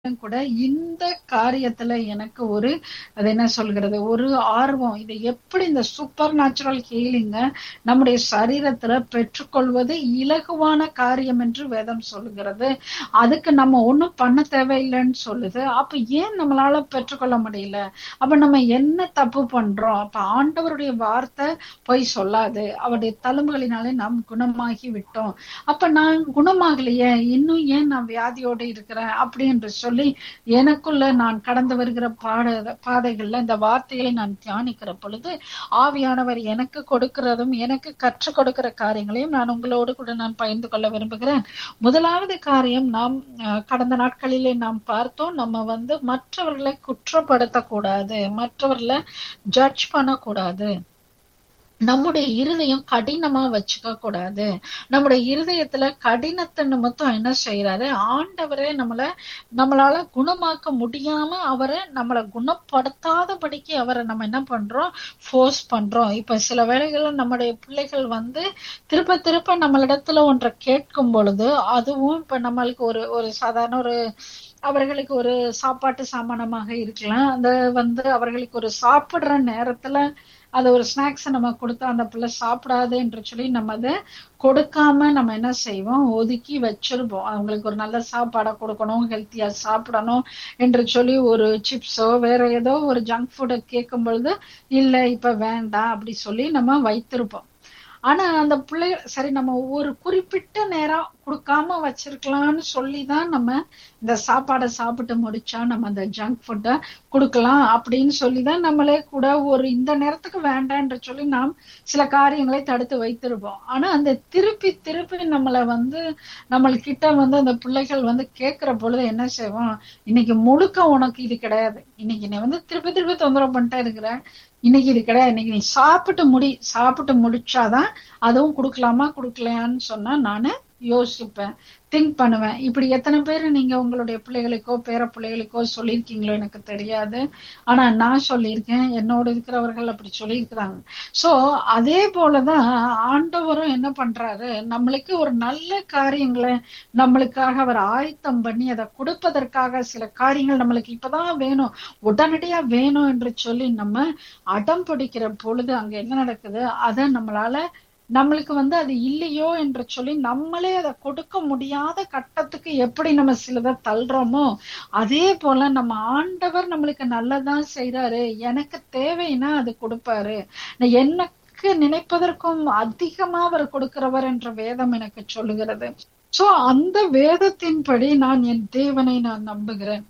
கூட இந்த காரியத்துல எனக்கு ஒரு அது என்ன சொல்கிறது ஒரு ஆர்வம் இதை எப்படி இந்த சூப்பர் நேச்சுரல் ஹீலிங்க நம்முடைய சரீரத்துல பெற்றுக்கொள்வது இலகுவான காரியம் என்று வேதம் சொல்லுகிறது அதுக்கு நம்ம ஒண்ணும் பண்ண தேவையில்லைன்னு சொல்லுது அப்ப ஏன் நம்மளால பெற்றுக்கொள்ள முடியல அப்ப நம்ம என்ன தப்பு பண்றோம் அப்ப ஆண்டவருடைய வார்த்தை போய் சொல்லாது அவருடைய தழும்புகளினாலே நாம் குணமாகி விட்டோம் அப்ப நான் குணமாகலையே இன்னும் ஏன் நான் வியாதியோட இருக்கிறேன் அப்படி என்று சொல்லி எனக்குள்ள நான் கடந்து வருகிற பாட பாதைகள்ல இந்த வார்த்தைகளை நான் தியானிக்கிற பொழுது ஆவியானவர் எனக்கு கொடுக்கிறதும் எனக்கு கற்றுக் கொடுக்கிற காரியங்களையும் நான் உங்களோடு கூட நான் பகிர்ந்து கொள்ள விரும்புகிறேன் முதலாவது காரியம் நாம் அஹ், கடந்த நாட்களிலே நாம் பார்த்தோம் நம்ம வந்து மற்றவர்களை குற்றப்படுத்தக்கூடாது மற்றவர்களை ஜட்ஜ் பண்ணக்கூடாது நம்முடைய இருதயம் கடினமா வச்சுக்க கூடாது நம்முடைய இருதயத்துல கடினத்தை நிமித்தம் என்ன செய்யறாரு ஆண்டவரே நம்மள நம்மளால குணமாக்க முடியாம அவரை நம்மளை குணப்படுத்தாதபடிக்கு அவரை நம்ம என்ன பண்றோம் ஃபோர்ஸ் பண்றோம் இப்ப சில வேளைகள்ல நம்முடைய பிள்ளைகள் வந்து திருப்ப திருப்ப நம்மளிடத்துல ஒன்றை கேட்கும் பொழுது அதுவும் இப்ப நம்மளுக்கு ஒரு ஒரு சாதாரண ஒரு அவர்களுக்கு ஒரு சாப்பாட்டு சாமானமாக இருக்கலாம் அந்த வந்து அவர்களுக்கு ஒரு சாப்பிடுற நேரத்துல அது ஒரு ஸ்நாக்ஸ் நம்ம கொடுத்தா அந்த பிள்ளை சாப்பிடாது என்று சொல்லி நம்ம அதை கொடுக்காம நம்ம என்ன செய்வோம் ஒதுக்கி வச்சிருப்போம் அவங்களுக்கு ஒரு நல்ல சாப்பாடை கொடுக்கணும் ஹெல்த்தியா சாப்பிடணும் என்று சொல்லி ஒரு சிப்ஸோ வேற ஏதோ ஒரு ஜங்க் ஃபுட்டை கேட்கும் பொழுது இல்ல இப்ப வேண்டாம் அப்படி சொல்லி நம்ம வைத்திருப்போம் ஆனா அந்த பிள்ளைகள் சரி நம்ம ஒரு குறிப்பிட்ட நேரம் கொடுக்காம வச்சிருக்கலாம்னு சொல்லிதான் நம்ம இந்த சாப்பாடை சாப்பிட்டு முடிச்சா நம்ம அந்த ஜங்க் ஃபுட்டை கொடுக்கலாம் அப்படின்னு சொல்லிதான் நம்மளே கூட ஒரு இந்த நேரத்துக்கு வேண்டாம்ன்ற சொல்லி நாம் சில காரியங்களை தடுத்து வைத்திருப்போம் ஆனா அந்த திருப்பி திருப்பி நம்மளை வந்து நம்மள்கிட்ட வந்து அந்த பிள்ளைகள் வந்து கேட்கிற பொழுது என்ன செய்வோம் இன்னைக்கு முழுக்க உனக்கு இது கிடையாது இன்னைக்கு நீ வந்து திருப்பி திருப்பி தொந்தரவு பண்ணிட்டே இருக்கிற இன்னைக்கு இது கிடையாது இன்னைக்கு நீ சாப்பிட்டு முடி சாப்பிட்டு முடிச்சாதான் அதுவும் கொடுக்கலாமா கொடுக்கலையான்னு சொன்னா நானு யோசிப்பேன் திங்க் பண்ணுவேன் இப்படி எத்தனை பேர் நீங்க உங்களுடைய பிள்ளைகளுக்கோ பேர பிள்ளைகளுக்கோ சொல்லியிருக்கீங்களோ எனக்கு தெரியாது ஆனா நான் சொல்லியிருக்கேன் என்னோட இருக்கிறவர்கள் அப்படி சொல்லியிருக்கிறாங்க சோ அதே போலதான் ஆண்டவரும் என்ன பண்றாரு நம்மளுக்கு ஒரு நல்ல காரியங்களை நம்மளுக்காக அவர் ஆயத்தம் பண்ணி அதை கொடுப்பதற்காக சில காரியங்கள் நம்மளுக்கு இப்பதான் வேணும் உடனடியா வேணும் என்று சொல்லி நம்ம அடம் பிடிக்கிற பொழுது அங்க என்ன நடக்குது அதை நம்மளால நம்மளுக்கு வந்து அது இல்லையோ என்று சொல்லி நம்மளே அதை கொடுக்க முடியாத கட்டத்துக்கு எப்படி நம்ம சிலதை தள்ளுறோமோ அதே போல நம்ம ஆண்டவர் நம்மளுக்கு நல்லதான் செய்யறாரு எனக்கு தேவைன்னா அது கொடுப்பாரு நான் எனக்கு நினைப்பதற்கும் அதிகமா அவர் கொடுக்கிறவர் என்ற வேதம் எனக்கு சொல்லுகிறது சோ அந்த வேதத்தின்படி நான் என் தேவனை நான் நம்புகிறேன்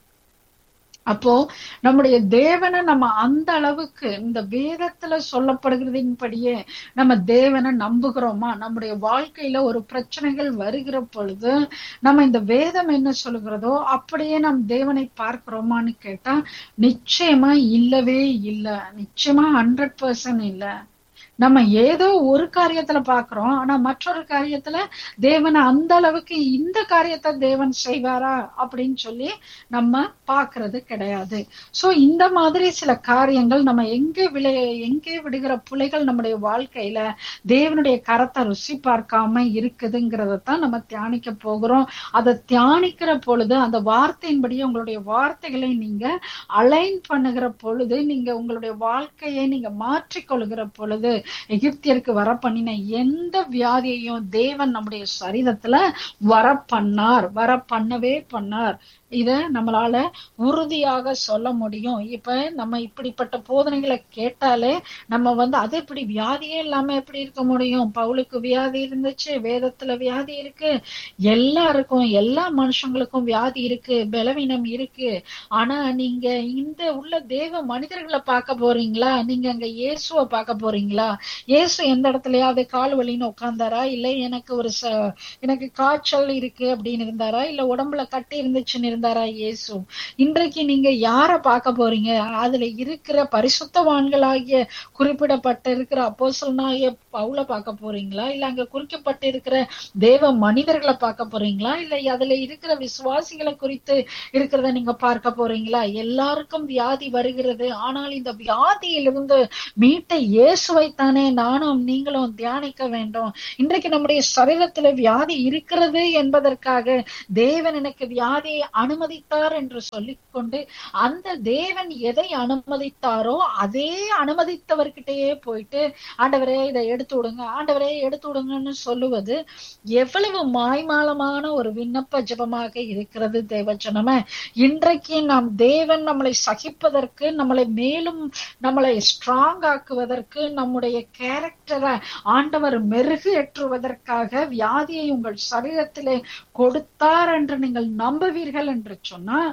அப்போ நம்முடைய தேவனை நம்ம அந்த அளவுக்கு இந்த வேதத்துல சொல்லப்படுகிறதின்படியே நம்ம தேவனை நம்புகிறோமா நம்முடைய வாழ்க்கையில ஒரு பிரச்சனைகள் வருகிற பொழுது நம்ம இந்த வேதம் என்ன சொல்லுகிறதோ அப்படியே நம் தேவனை பார்க்கிறோமான்னு கேட்டா நிச்சயமா இல்லவே இல்லை நிச்சயமா ஹண்ட்ரட் பர்சன்ட் இல்லை நம்ம ஏதோ ஒரு காரியத்துல பாக்குறோம் ஆனா மற்றொரு காரியத்துல தேவனை அந்த அளவுக்கு இந்த காரியத்தை தேவன் செய்வாரா அப்படின்னு சொல்லி நம்ம பாக்குறது கிடையாது சோ இந்த மாதிரி சில காரியங்கள் நம்ம எங்கே விளை எங்கே விடுகிற புலைகள் நம்முடைய வாழ்க்கையில தேவனுடைய கரத்தை ருசி பார்க்காம இருக்குதுங்கிறத தான் நம்ம தியானிக்க போகிறோம் அதை தியானிக்கிற பொழுது அந்த வார்த்தையின்படியே உங்களுடைய வார்த்தைகளை நீங்க அலைன் பண்ணுகிற பொழுது நீங்க உங்களுடைய வாழ்க்கையை நீங்க மாற்றிக்கொள்கிற பொழுது எகிப்தியருக்கு வர பண்ணின எந்த வியாதியையும் தேவன் நம்முடைய சரீரத்துல வர பண்ணார் வர பண்ணவே பண்ணார் இத நம்மளால உறுதியாக சொல்ல முடியும் இப்ப நம்ம இப்படிப்பட்ட போதனைகளை கேட்டாலே நம்ம வந்து அது இப்படி வியாதியே இல்லாம எப்படி இருக்க முடியும் பவுலுக்கு வியாதி இருந்துச்சு வேதத்துல வியாதி இருக்கு எல்லாருக்கும் எல்லா மனுஷங்களுக்கும் வியாதி இருக்கு பலவீனம் இருக்கு ஆனா நீங்க இந்த உள்ள தேவ மனிதர்களை பார்க்க போறீங்களா நீங்க அங்க இயேசுவை பார்க்க போறீங்களா இயேசு எந்த இடத்துலயாவது கால் வலின்னு உட்கார்ந்தாரா இல்ல எனக்கு ஒரு ச எனக்கு காய்ச்சல் இருக்கு அப்படின்னு இருந்தாரா இல்ல உடம்புல கட்டி இருந்துச்சுன்னு இருந்தாரா இயேசு இன்றைக்கு நீங்க யார பார்க்க போறீங்க அதுல இருக்கிற பரிசுத்தவான்களாகிய குறிப்பிடப்பட்ட இருக்கிற அப்போசல்னாகிய பவுல பார்க்க போறீங்களா இல்ல அங்க குறிக்கப்பட்டு இருக்கிற தேவ மனிதர்களை பார்க்க போறீங்களா இல்ல அதுல இருக்கிற விசுவாசிகளை குறித்து இருக்கிறத நீங்க பார்க்க போறீங்களா எல்லாருக்கும் வியாதி வருகிறது ஆனால் இந்த வியாதியிலிருந்து மீட்ட இயேசுவைத்தானே நானும் நீங்களும் தியானிக்க வேண்டும் இன்றைக்கு நம்முடைய சரீரத்துல வியாதி இருக்கிறது என்பதற்காக தேவன் எனக்கு வியாதியை அனுமதித்தார் என்று சொல்லிக்கொண்டு அந்த தேவன் எதை அனுமதித்தாரோ அதே அனுமதித்தவர்கிட்டயே போயிட்டு ஆண்டவரே இதை எடுத்து விடுங்க ஆண்டவரே எடுத்து விடுங்கன்னு சொல்லுவது எவ்வளவு மாய்மாலமான ஒரு விண்ணப்ப ஜபமாக இருக்கிறது தேவஜனமே இன்றைக்கு நாம் தேவன் நம்மளை சகிப்பதற்கு நம்மளை மேலும் நம்மளை ஸ்ட்ராங் ஆக்குவதற்கு நம்முடைய கேரக்டரை ஆண்டவர் மெருகு ஏற்றுவதற்காக வியாதியை உங்கள் சரீரத்திலே கொடுத்தார் என்று நீங்கள் நம்புவீர்கள் என்று சொன்னா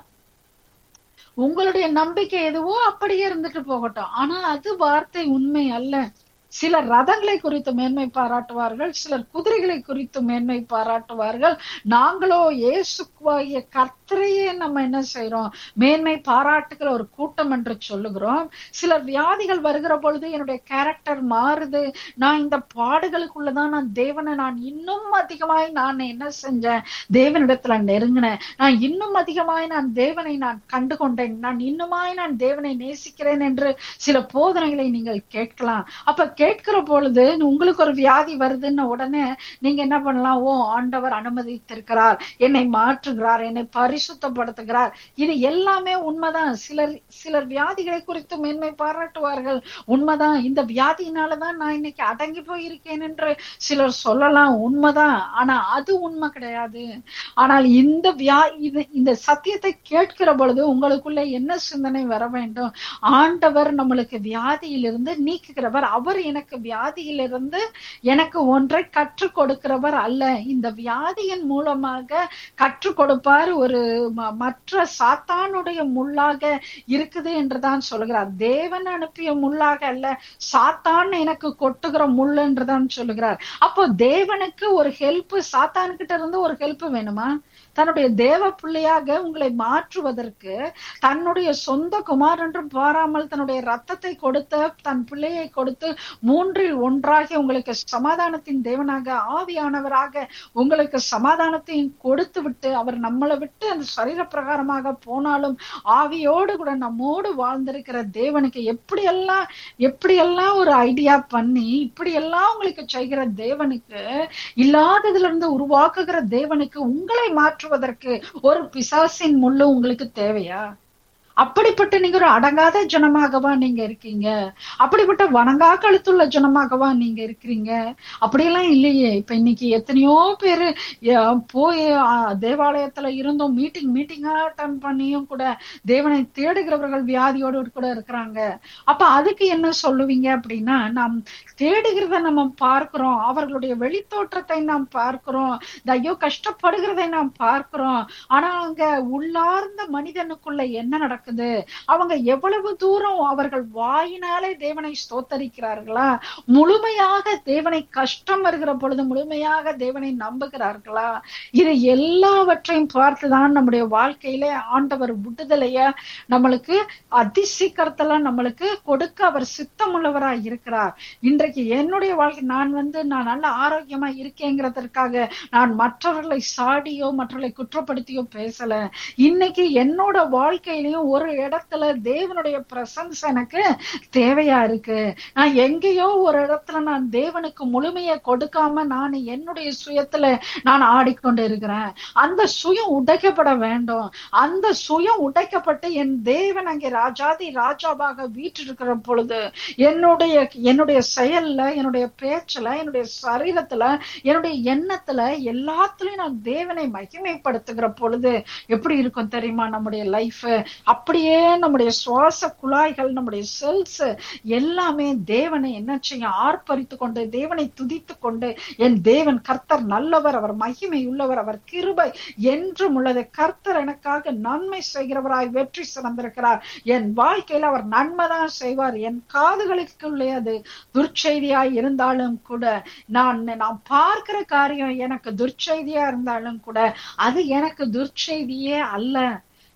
உங்களுடைய நம்பிக்கை எதுவோ அப்படியே இருந்துட்டு போகட்டும் ஆனா அது வார்த்தை உண்மை அல்ல சிலர் ரதங்களை குறித்து மேன்மை பாராட்டுவார்கள் சிலர் குதிரைகளை குறித்து மேன்மை பாராட்டுவார்கள் நாங்களோ இயேசுவாகிய கர்த்தரையே நம்ம என்ன செய்யறோம் மேன்மை பாராட்டுகிற ஒரு கூட்டம் என்று சொல்லுகிறோம் சிலர் வியாதிகள் வருகிற பொழுது என்னுடைய கேரக்டர் மாறுது நான் இந்த பாடுகளுக்குள்ளதான் நான் தேவனை நான் இன்னும் அதிகமாய் நான் என்ன செஞ்சேன் தேவனிடத்துல நெருங்கினேன் நான் இன்னும் அதிகமாய் நான் தேவனை நான் கண்டு கொண்டேன் நான் இன்னுமாய் நான் தேவனை நேசிக்கிறேன் என்று சில போதனைகளை நீங்கள் கேட்கலாம் அப்ப கேட்கிற பொழுது உங்களுக்கு ஒரு வியாதி வருதுன்னு உடனே நீங்க என்ன பண்ணலாம் ஓ ஆண்டவர் அனுமதித்திருக்கிறார் என்னை மாற்றுகிறார் என்னை பரிசுத்தப்படுத்துகிறார் இது எல்லாமே உண்மைதான் சிலர் சிலர் வியாதிகளை குறித்து மேன்மை பாராட்டுவார்கள் உண்மைதான் இந்த வியாதியினாலதான் நான் இன்னைக்கு அடங்கி போயிருக்கேன் என்று சிலர் சொல்லலாம் உண்மைதான் ஆனா அது உண்மை கிடையாது ஆனால் இந்த வியா இது இந்த சத்தியத்தை கேட்கிற பொழுது உங்களுக்குள்ள என்ன சிந்தனை வர வேண்டும் ஆண்டவர் நம்மளுக்கு வியாதியிலிருந்து நீக்குகிறவர் அவர் எனக்கு வியாதியிலிருந்து எனக்கு ஒன்றை கற்றுக் கொடுக்கிறவர் அல்ல இந்த வியாதியின் மூலமாக கற்றுக் கொடுப்பார் ஒரு மற்ற சாத்தானுடைய முள்ளாக இருக்குது என்றுதான் சொல்லுகிறார் தேவன் அனுப்பிய முள்ளாக அல்ல சாத்தான் எனக்கு கொட்டுகிற முள் என்றுதான் சொல்லுகிறார் அப்போ தேவனுக்கு ஒரு ஹெல்ப் சாத்தான்கிட்ட இருந்து ஒரு ஹெல்ப் வேணுமா தன்னுடைய தேவ பிள்ளையாக உங்களை மாற்றுவதற்கு தன்னுடைய சொந்த குமார் என்றும் பாராமல் தன்னுடைய ரத்தத்தை கொடுத்த தன் பிள்ளையை கொடுத்து மூன்றில் ஒன்றாக உங்களுக்கு சமாதானத்தின் தேவனாக ஆவியானவராக உங்களுக்கு சமாதானத்தை கொடுத்து விட்டு அவர் நம்மளை விட்டு அந்த சரீர பிரகாரமாக போனாலும் ஆவியோடு கூட நம்மோடு வாழ்ந்திருக்கிற தேவனுக்கு எப்படியெல்லாம் எப்படியெல்லாம் ஒரு ஐடியா பண்ணி இப்படியெல்லாம் உங்களுக்கு செய்கிற தேவனுக்கு இல்லாததுல இருந்து உருவாக்குகிற தேவனுக்கு உங்களை மாற்றுவதற்கு ஒரு பிசாசின் முள்ளு உங்களுக்கு தேவையா அப்படிப்பட்ட நீங்க ஒரு அடங்காத ஜனமாகவா நீங்க இருக்கீங்க அப்படிப்பட்ட வணங்கா கழுத்துள்ள ஜனமாகவா நீங்க இருக்கிறீங்க அப்படியெல்லாம் இல்லையே இப்ப இன்னைக்கு எத்தனையோ பேரு போய் தேவாலயத்துல இருந்தும் மீட்டிங் மீட்டிங்கா அட்டன் பண்ணியும் கூட தேவனை தேடுகிறவர்கள் வியாதியோடு கூட இருக்கிறாங்க அப்ப அதுக்கு என்ன சொல்லுவீங்க அப்படின்னா நாம் தேடுகிறத நம்ம பார்க்கிறோம் அவர்களுடைய வெளித்தோற்றத்தை நாம் பார்க்கிறோம் இந்த ஐயோ கஷ்டப்படுகிறதை நாம் பார்க்கிறோம் ஆனா அங்க உள்ளார்ந்த மனிதனுக்குள்ள என்ன நடக்குது அவங்க எவ்வளவு தூரம் அவர்கள் வாயினாலே தேவனை ஸ்தோத்தரிக்கிறார்களா முழுமையாக தேவனை கஷ்டம் வருகிற பொழுது முழுமையாக தேவனை நம்புகிறார்களா இது எல்லாவற்றையும் பார்த்துதான் நம்முடைய வாழ்க்கையில ஆண்டவர் விடுதலைய நம்மளுக்கு அதிசீக்கிரத்துல நம்மளுக்கு கொடுக்க அவர் சித்தம் உள்ளவரா இருக்கிறார் இன்றைக்கு என்னுடைய வாழ்க்கை நான் வந்து நான் நல்ல ஆரோக்கியமா இருக்கேங்கிறதற்காக நான் மற்றவர்களை சாடியோ மற்றவர்களை குற்றப்படுத்தியோ பேசல இன்னைக்கு என்னோட வாழ்க்கையிலையும் ஒரு இடத்துல தேவனுடைய பிரசன்ஸ் எனக்கு தேவையா இருக்கு நான் எங்கேயோ ஒரு இடத்துல நான் தேவனுக்கு முழுமையை கொடுக்காம நான் என்னுடைய சுயத்துல நான் ஆடிக்கொண்டு இருக்கிறேன் அந்த சுயம் உடைக்கப்பட வேண்டும் அந்த சுயம் உடைக்கப்பட்டு என் தேவன் அங்கே ராஜாதி ராஜாவாக வீற்றிருக்கிற பொழுது என்னுடைய என்னுடைய செயல்ல என்னுடைய பேச்சுல என்னுடைய சரீரத்துல என்னுடைய எண்ணத்துல எல்லாத்துலயும் நான் தேவனை மகிமைப்படுத்துகிற பொழுது எப்படி இருக்கும் தெரியுமா நம்முடைய லைஃப் அப்படியே நம்முடைய சுவாச குழாய்கள் நம்முடைய செல்ஸ் எல்லாமே தேவனை என்ன செய்ய ஆர்ப்பரித்து கொண்டு தேவனை துதித்து கொண்டு என் தேவன் கர்த்தர் நல்லவர் அவர் மகிமை உள்ளவர் அவர் கிருபை என்றும் உள்ளது கர்த்தர் எனக்காக நன்மை செய்கிறவராய் வெற்றி சிறந்திருக்கிறார் என் வாழ்க்கையில அவர் நன்மைதான் செய்வார் என் காதுகளுக்குள்ளே அது துர்ச்செய்தியாய் இருந்தாலும் கூட நான் நான் பார்க்கிற காரியம் எனக்கு துர்ச்செய்தியா இருந்தாலும் கூட அது எனக்கு துர்ச்செய்தியே அல்ல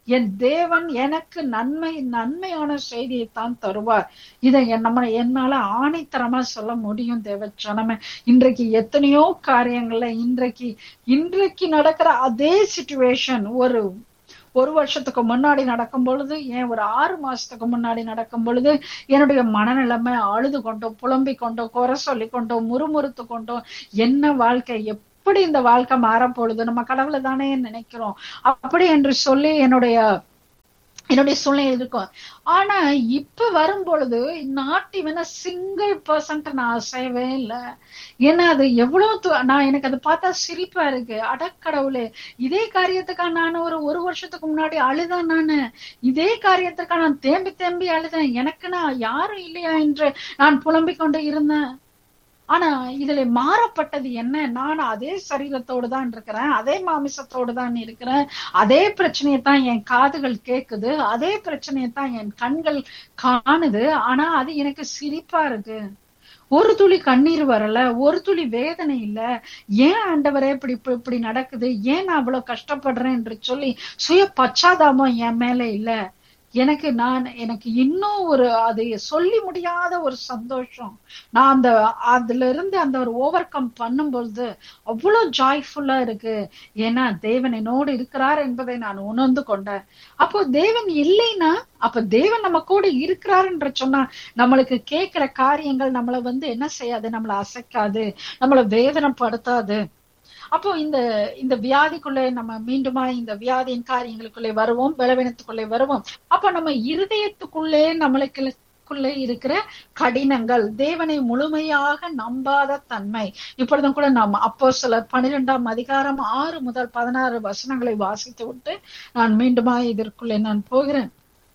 என் தேவன் எனக்கு நன்மை நன்மையான செய்தியை தான் தருவார் இதை நம்ம என்னால ஆணைத்தரமா சொல்ல முடியும் தேவச்சனமே இன்றைக்கு எத்தனையோ காரியங்கள்ல இன்றைக்கு இன்றைக்கு நடக்கிற அதே சுச்சுவேஷன் ஒரு ஒரு வருஷத்துக்கு முன்னாடி நடக்கும் பொழுது ஏன் ஒரு ஆறு மாசத்துக்கு முன்னாடி நடக்கும் பொழுது என்னுடைய மனநிலைமை அழுது கொண்டோம் புலம்பிக் கொண்டோம் குறை சொல்லி கொண்டோம் முறுமுறுத்து கொண்டோம் என்ன வாழ்க்கை எப்படி இந்த வாழ்க்கை மாறப்பொழுது நம்ம கடவுளை தானே நினைக்கிறோம் அப்படி என்று சொல்லி என்னுடைய என்னுடைய சூழ்நிலை இருக்கும் ஆனா இப்ப வரும் பொழுது நாட் இவன் சிங்கிள் பர்சன்ட் நான் அசையவே இல்லை ஏன்னா அது எவ்வளவு நான் எனக்கு அதை பார்த்தா சிரிப்பா இருக்கு அடக்கடவுளே இதே காரியத்துக்கா நான் ஒரு ஒரு வருஷத்துக்கு முன்னாடி அழுதேன் நானு இதே காரியத்துக்கா நான் தேம்பி தேம்பி அழுதேன் எனக்கு நான் யாரும் இல்லையா என்று நான் புலம்பிக் கொண்டு இருந்தேன் ஆனா இதுல மாறப்பட்டது என்ன நான் அதே சரீரத்தோடு தான் இருக்கிறேன் அதே மாமிசத்தோடு தான் இருக்கிறேன் அதே பிரச்சனையை தான் என் காதுகள் கேக்குது அதே பிரச்சனையை தான் என் கண்கள் காணுது ஆனா அது எனக்கு சிரிப்பா இருக்கு ஒரு துளி கண்ணீர் வரல ஒரு துளி வேதனை இல்ல ஏன் ஆண்டவரே இப்படி இப்படி நடக்குது ஏன் நான் அவ்வளவு கஷ்டப்படுறேன் என்று சொல்லி சுய பச்சாதாபம் என் மேல இல்ல எனக்கு நான் எனக்கு இன்னும் ஒரு அது சொல்லி முடியாத ஒரு சந்தோஷம் நான் அந்த அதுல இருந்து அந்த ஒரு ஓவர் கம் பண்ணும் பொழுது அவ்வளவு ஜாய்ஃபுல்லா இருக்கு ஏன்னா தேவன் என்னோடு இருக்கிறார் என்பதை நான் உணர்ந்து கொண்டேன் அப்போ தேவன் இல்லைன்னா அப்ப தேவன் நம்ம கூட இருக்கிறார் என்று சொன்னா நம்மளுக்கு கேட்கிற காரியங்கள் நம்மள வந்து என்ன செய்யாது நம்மள அசைக்காது நம்மள வேதனைப்படுத்தாது அப்போ இந்த இந்த வியாதிக்குள்ளே நம்ம மீண்டுமா இந்த வியாதியின் காரியங்களுக்குள்ளே வருவோம் பலவீனத்துக்குள்ளே வருவோம் அப்ப நம்ம இருதயத்துக்குள்ளே நம்மளுக்கு க்குள்ளே இருக்கிற கடினங்கள் தேவனை முழுமையாக நம்பாத தன்மை இப்பொழுதும் கூட நாம் அப்போ சில பனிரெண்டாம் அதிகாரம் ஆறு முதல் பதினாறு வசனங்களை வாசித்து விட்டு நான் மீண்டுமா இதற்குள்ளே நான் போகிறேன்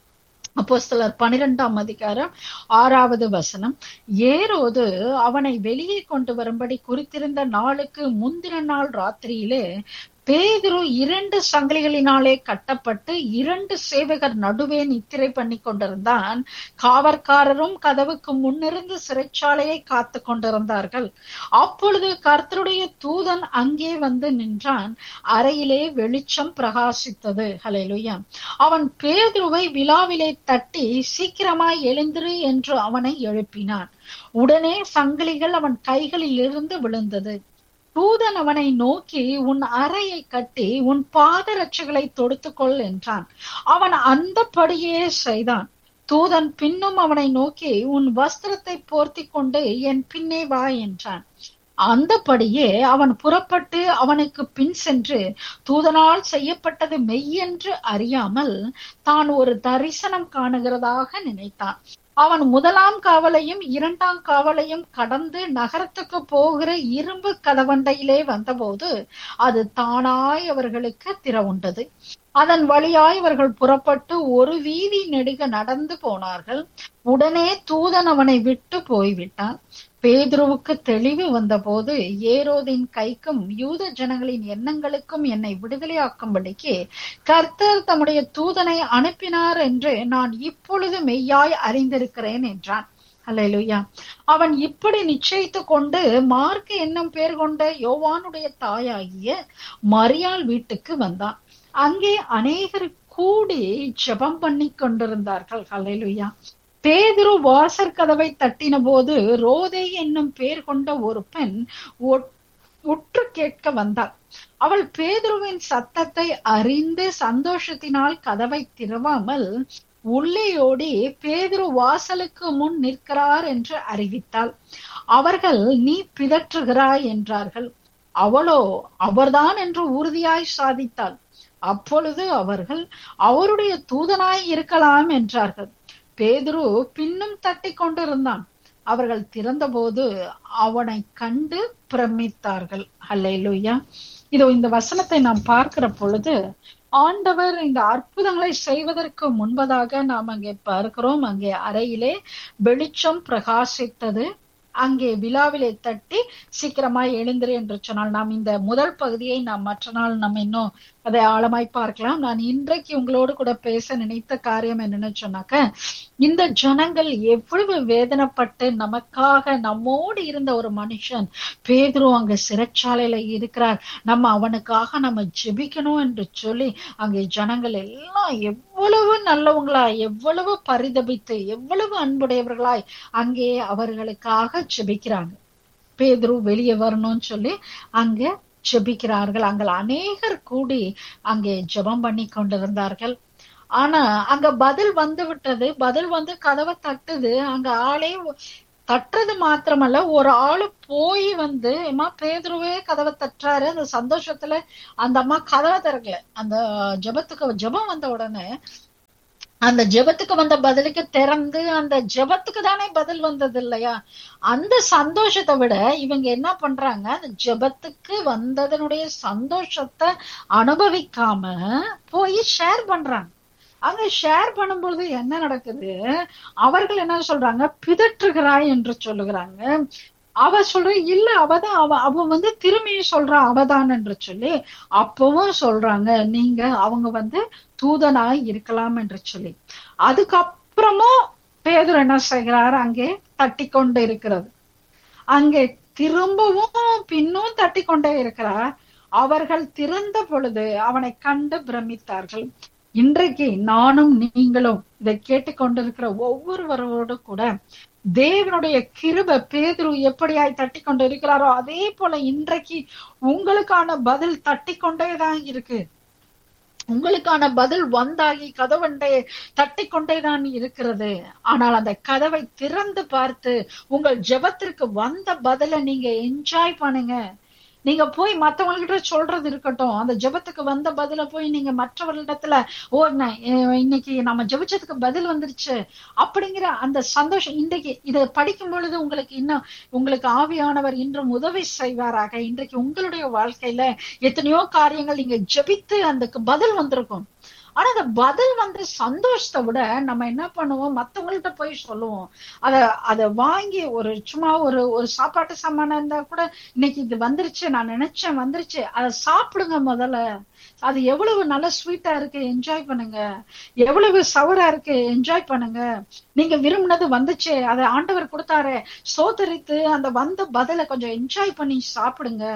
அப்போ சிலர் பனிரெண்டாம் அதிகாரம் ஆறாவது வசனம் ஏரோது அவனை வெளியே கொண்டு வரும்படி குறித்திருந்த நாளுக்கு முந்தின நாள் ராத்திரியிலே பேதுரு இரண்டு சங்கிலிகளினாலே கட்டப்பட்டு இரண்டு சேவகர் நடுவே நித்திரை பண்ணி கொண்டிருந்தான் காவற்காரரும் கதவுக்கு முன்னிருந்து சிறைச்சாலையை காத்து கொண்டிருந்தார்கள் அப்பொழுது கர்த்தருடைய தூதன் அங்கே வந்து நின்றான் அறையிலே வெளிச்சம் பிரகாசித்தது ஹலேலுயா அவன் பேதுருவை விழாவிலே தட்டி சீக்கிரமாய் எழுந்திரு என்று அவனை எழுப்பினான் உடனே சங்கிலிகள் அவன் கைகளில் இருந்து விழுந்தது தூதன் அவனை நோக்கி உன் அறையை கட்டி உன் பாதரட்சைகளை தொடுத்துக்கொள் என்றான் அவன் அந்தபடியே செய்தான் தூதன் பின்னும் அவனை நோக்கி உன் வஸ்திரத்தை போர்த்தி கொண்டு என் பின்னே வா என்றான் அந்தபடியே அவன் புறப்பட்டு அவனுக்கு பின் சென்று தூதனால் செய்யப்பட்டது மெய்யென்று அறியாமல் தான் ஒரு தரிசனம் காணுகிறதாக நினைத்தான் அவன் முதலாம் காவலையும் இரண்டாம் காவலையும் கடந்து நகரத்துக்கு போகிற இரும்பு கதவண்டையிலே வந்தபோது அது தானாய் அவர்களுக்கு திறவுண்டது அதன் வழியாய் அவர்கள் புறப்பட்டு ஒரு வீதி நெடுக நடந்து போனார்கள் உடனே தூதன் அவனை விட்டு போய்விட்டான் பேதுருவுக்கு தெளிவு வந்தபோது ஏரோதின் கைக்கும் யூத ஜனங்களின் எண்ணங்களுக்கும் என்னை விடுதலையாக்கும்படிக்கு கர்த்தர் தம்முடைய தூதனை அனுப்பினார் என்று நான் இப்பொழுது மெய்யாய் அறிந்திருக்கிறேன் என்றான் அல்லேலுயா அவன் இப்படி நிச்சயித்து கொண்டு மார்க் என்னும் பேர் கொண்ட யோவானுடைய தாயாகிய மரியாள் வீட்டுக்கு வந்தான் அங்கே அநேகர் கூடி ஜெபம் பண்ணி கொண்டிருந்தார்கள் அல்லேலுயா பேதுரு வாசற் கதவை தட்டின போது ரோதே என்னும் பேர் கொண்ட ஒரு பெண் உற்று கேட்க வந்தாள் அவள் பேதுருவின் சத்தத்தை அறிந்து சந்தோஷத்தினால் கதவை திறவாமல் உள்ளேயோடி பேதுரு வாசலுக்கு முன் நிற்கிறார் என்று அறிவித்தாள் அவர்கள் நீ பிதற்றுகிறாய் என்றார்கள் அவளோ அவர்தான் என்று உறுதியாய் சாதித்தாள் அப்பொழுது அவர்கள் அவருடைய தூதனாய் இருக்கலாம் என்றார்கள் பேதுரு பின்னும் தட்டி கொண்டிருந்தான் அவர்கள் திறந்தபோது அவனை கண்டு பிரமித்தார்கள் அல்லையா இதோ இந்த வசனத்தை நாம் பார்க்கிற பொழுது ஆண்டவர் இந்த அற்புதங்களை செய்வதற்கு முன்பதாக நாம் அங்கே பார்க்கிறோம் அங்கே அறையிலே வெளிச்சம் பிரகாசித்தது அங்கே விழாவிலே தட்டி சீக்கிரமாய் எழுந்திரு என்று சொன்னால் நாம் இந்த முதல் பகுதியை நாம் மற்ற நாள் நம்ம இன்னும் அதை ஆழமாய் பார்க்கலாம் நான் இன்றைக்கு உங்களோடு கூட பேச நினைத்த காரியம் என்னன்னு சொன்னாக்க இந்த ஜனங்கள் எவ்வளவு வேதனைப்பட்டு நமக்காக நம்மோடு இருந்த ஒரு மனுஷன் பேதுரு அங்க சிறைச்சாலையில இருக்கிறார் நம்ம அவனுக்காக நம்ம ஜெபிக்கணும் என்று சொல்லி அங்கே ஜனங்கள் எல்லாம் எவ்வளவு நல்லவங்களா எவ்வளவு பரிதபித்து எவ்வளவு அன்புடையவர்களாய் அங்கே அவர்களுக்காக ஜெபிக்கிறாங்க பேதுரு வெளியே வரணும்னு சொல்லி அங்க ஜெபிக்கிறார்கள் அங்க அநேகர் கூடி அங்கே ஜெபம் பண்ணி கொண்டிருந்தார்கள் ஆனா அங்க பதில் வந்து விட்டது பதில் வந்து கதவை தட்டுது அங்க ஆளே தட்டுறது மாத்திரமல்ல ஒரு ஆளு போய் வந்து அம்மா பேதுருவே கதவை தட்டுறாரு அந்த சந்தோஷத்துல அந்த அம்மா கதவை திறக்கல அந்த ஜெபத்துக்கு ஜெபம் வந்த உடனே அந்த ஜெபத்துக்கு வந்த பதிலுக்கு திறந்து அந்த ஜெபத்துக்கு தானே பதில் வந்தது இல்லையா அந்த சந்தோஷத்தை விட இவங்க என்ன பண்றாங்க அந்த ஜெபத்துக்கு வந்ததனுடைய சந்தோஷத்தை அனுபவிக்காம போய் ஷேர் பண்றாங்க அங்க ஷேர் பண்ணும்பொழுது என்ன நடக்குது அவர்கள் என்ன சொல்றாங்க பிதற்றுகிறாய் என்று சொல்லுகிறாங்க அவ சொல்ற இல்ல அவதான் அவ அவ வந்து திரும்பி சொல்றா அவதான் என்று சொல்லி அப்பவும் சொல்றாங்க நீங்க அவங்க வந்து தூதனாய் இருக்கலாம் என்று சொல்லி அதுக்கப்புறமும் பேதர் என்ன செய்கிறார் அங்கே தட்டி கொண்டு இருக்கிறது அங்கே திரும்பவும் பின்னும் தட்டி கொண்டே இருக்கிறார் அவர்கள் திறந்த பொழுது அவனை கண்டு பிரமித்தார்கள் இன்றைக்கு நானும் நீங்களும் இதை கேட்டுக்கொண்டிருக்கிற ஒவ்வொருவரோடு கூட தேவனுடைய கிருப பேதுரு எப்படியாய் தட்டி கொண்டு இருக்கிறாரோ அதே போல இன்றைக்கு உங்களுக்கான பதில் தட்டி கொண்டேதான் இருக்கு உங்களுக்கான பதில் வந்தாகி கதவண்டை தட்டி கொண்டேதான் இருக்கிறது ஆனால் அந்த கதவை திறந்து பார்த்து உங்கள் ஜெபத்திற்கு வந்த பதில நீங்க என்ஜாய் பண்ணுங்க நீங்க போய் மத்தவங்ககிட்ட சொல்றது இருக்கட்டும் அந்த ஜெபத்துக்கு வந்த பதில போய் நீங்க மற்றவர்களிடத்துல ஓ இன்னைக்கு நம்ம ஜெபிச்சதுக்கு பதில் வந்துருச்சு அப்படிங்கிற அந்த சந்தோஷம் இன்றைக்கு இதை படிக்கும் பொழுது உங்களுக்கு இன்னும் உங்களுக்கு ஆவியானவர் இன்றும் உதவி செய்வாராக இன்றைக்கு உங்களுடைய வாழ்க்கையில எத்தனையோ காரியங்கள் நீங்க ஜெபித்து அந்த பதில் வந்திருக்கும் ஆனா அந்த பதில் வந்து சந்தோஷத்தை விட நம்ம என்ன பண்ணுவோம் மத்தவங்கள்ட்ட போய் சொல்லுவோம் அத அத வாங்கி ஒரு சும்மா ஒரு ஒரு சாப்பாட்டு சாமானா இருந்தா கூட இன்னைக்கு இது வந்துருச்சு நான் நினைச்சேன் வந்துருச்சு அதை சாப்பிடுங்க முதல்ல அது எவ்வளவு நல்ல ஸ்வீட்டா இருக்கு என்ஜாய் பண்ணுங்க எவ்வளவு சவரா இருக்கு என்ஜாய் பண்ணுங்க நீங்க விரும்பினது வந்துச்சு அதை ஆண்டவர் கொடுத்தாரு சோதரித்து அந்த வந்த பதில கொஞ்சம் என்ஜாய் பண்ணி சாப்பிடுங்க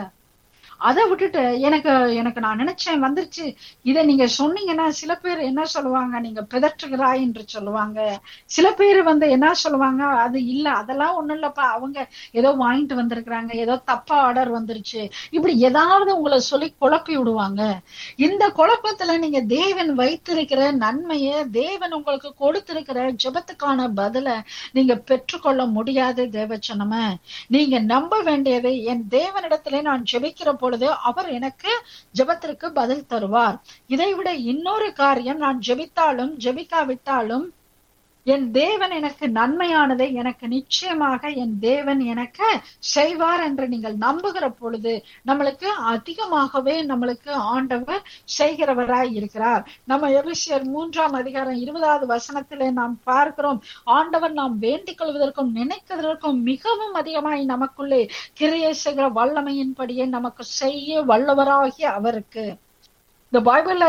அதை விட்டுட்டு எனக்கு எனக்கு நான் நினைச்சேன் வந்துருச்சு இதை நீங்க சொன்னீங்கன்னா சில பேர் என்ன சொல்லுவாங்க நீங்க பிதற்றுகிறாய் என்று சொல்லுவாங்க சில பேர் வந்து என்ன சொல்லுவாங்க அது இல்ல அதெல்லாம் ஒண்ணும் இல்லப்பா அவங்க ஏதோ வாங்கிட்டு வந்திருக்கிறாங்க ஏதோ தப்பா ஆர்டர் வந்துருச்சு இப்படி ஏதாவது உங்களை சொல்லி குழப்பி விடுவாங்க இந்த குழப்பத்துல நீங்க தேவன் வைத்திருக்கிற நன்மைய தேவன் உங்களுக்கு கொடுத்திருக்கிற ஜெபத்துக்கான பதில நீங்க பெற்றுக்கொள்ள முடியாது தேவச்சனம நீங்க நம்ப வேண்டியது என் தேவனிடத்திலே நான் ஜெபிக்கிற பொழுது அவர் எனக்கு ஜெபத்திற்கு பதில் தருவார் இதை விட இன்னொரு காரியம் நான் ஜெபித்தாலும் ஜெபிக்காவிட்டாலும் என் தேவன் எனக்கு நன்மையானதை எனக்கு நிச்சயமாக என் தேவன் எனக்கு செய்வார் என்று நீங்கள் நம்புகிற பொழுது நம்மளுக்கு அதிகமாகவே நம்மளுக்கு ஆண்டவர் செய்கிறவராய் இருக்கிறார் நம்ம எபிசியர் மூன்றாம் அதிகாரம் இருபதாவது வசனத்திலே நாம் பார்க்கிறோம் ஆண்டவர் நாம் வேண்டிக் கொள்வதற்கும் நினைக்கிறதற்கும் மிகவும் அதிகமாய் நமக்குள்ளே கிரியை செய்கிற வல்லமையின்படியே நமக்கு செய்ய வல்லவராகிய அவருக்கு இந்த பைபிள்ல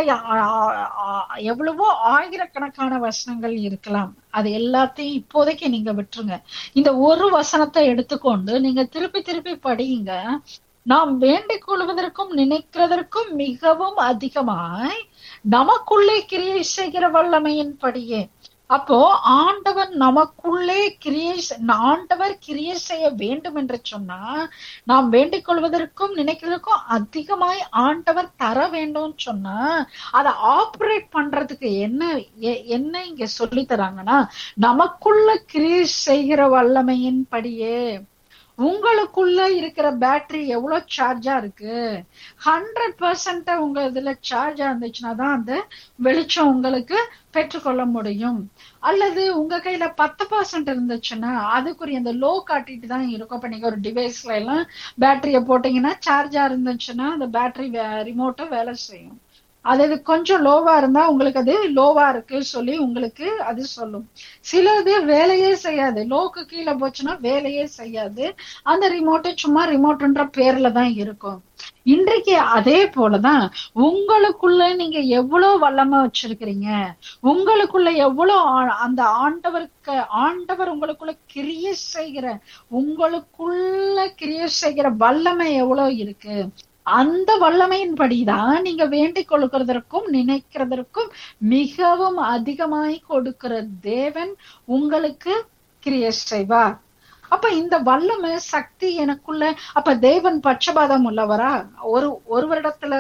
எவ்வளவோ ஆயிரக்கணக்கான வசனங்கள் இருக்கலாம் அது எல்லாத்தையும் இப்போதைக்கு நீங்க விட்டுருங்க இந்த ஒரு வசனத்தை எடுத்துக்கொண்டு நீங்க திருப்பி திருப்பி படியுங்க நாம் வேண்டிக் கொள்வதற்கும் நினைக்கிறதற்கும் மிகவும் அதிகமாய் நமக்குள்ளே கிரியை செய்கிற வல்லமையின் படியே அப்போ ஆண்டவர் நமக்குள்ளே கிரியை ஆண்டவர் கிரியை செய்ய வேண்டும் என்று சொன்னா நாம் வேண்டிக் கொள்வதற்கும் நினைக்கிறதுக்கும் அதிகமாய் ஆண்டவர் தர வேண்டும் சொன்னா அதை ஆப்ரேட் பண்றதுக்கு என்ன என்ன இங்க சொல்லி தராங்கன்னா நமக்குள்ள கிரியை செய்கிற வல்லமையின் படியே உங்களுக்குள்ள இருக்கிற பேட்டரி எவ்வளவு சார்ஜா இருக்கு ஹண்ட்ரட் பர்சன்ட் உங்க இதுல சார்ஜா இருந்துச்சுன்னா தான் அந்த வெளிச்சம் உங்களுக்கு பெற்றுக்கொள்ள முடியும் அல்லது உங்க கையில பத்து பர்சன்ட் இருந்துச்சுன்னா அதுக்குரிய அந்த லோ காட்டிட்டு தான் இருக்கும் இப்ப நீங்க ஒரு டிவைஸ்ல எல்லாம் பேட்டரிய போட்டீங்கன்னா சார்ஜா இருந்துச்சுன்னா அந்த பேட்டரி ரிமோட்டை வேலை செய்யும் அது கொஞ்சம் லோவா இருந்தா உங்களுக்கு அது லோவா இருக்கு சொல்லி உங்களுக்கு அது சொல்லும் சிலது வேலையே செய்யாது லோக்கு கீழே போச்சுன்னா வேலையே செய்யாது அந்த ரிமோட்டு சும்மா ரிமோட்ன்ற பேர்ல தான் இருக்கும் இன்றைக்கு அதே போலதான் உங்களுக்குள்ள நீங்க எவ்வளவு வல்லமை வச்சிருக்கிறீங்க உங்களுக்குள்ள எவ்வளவு அந்த ஆண்டவருக்கு ஆண்டவர் உங்களுக்குள்ள கிரிய செய்கிற உங்களுக்குள்ள கிரிய செய்கிற வல்லமை எவ்வளவு இருக்கு அந்த வல்லமையின்படிதான் நீங்க வேண்டிக் கொள்கிறதற்கும் நினைக்கிறதற்கும் மிகவும் அதிகமாய் கொடுக்கிற தேவன் உங்களுக்கு கிரிய செய்வார் அப்ப இந்த வல்லமை சக்தி எனக்குள்ள அப்ப தேவன் பட்சபாதம் உள்ளவரா ஒரு ஒருவரிடத்துல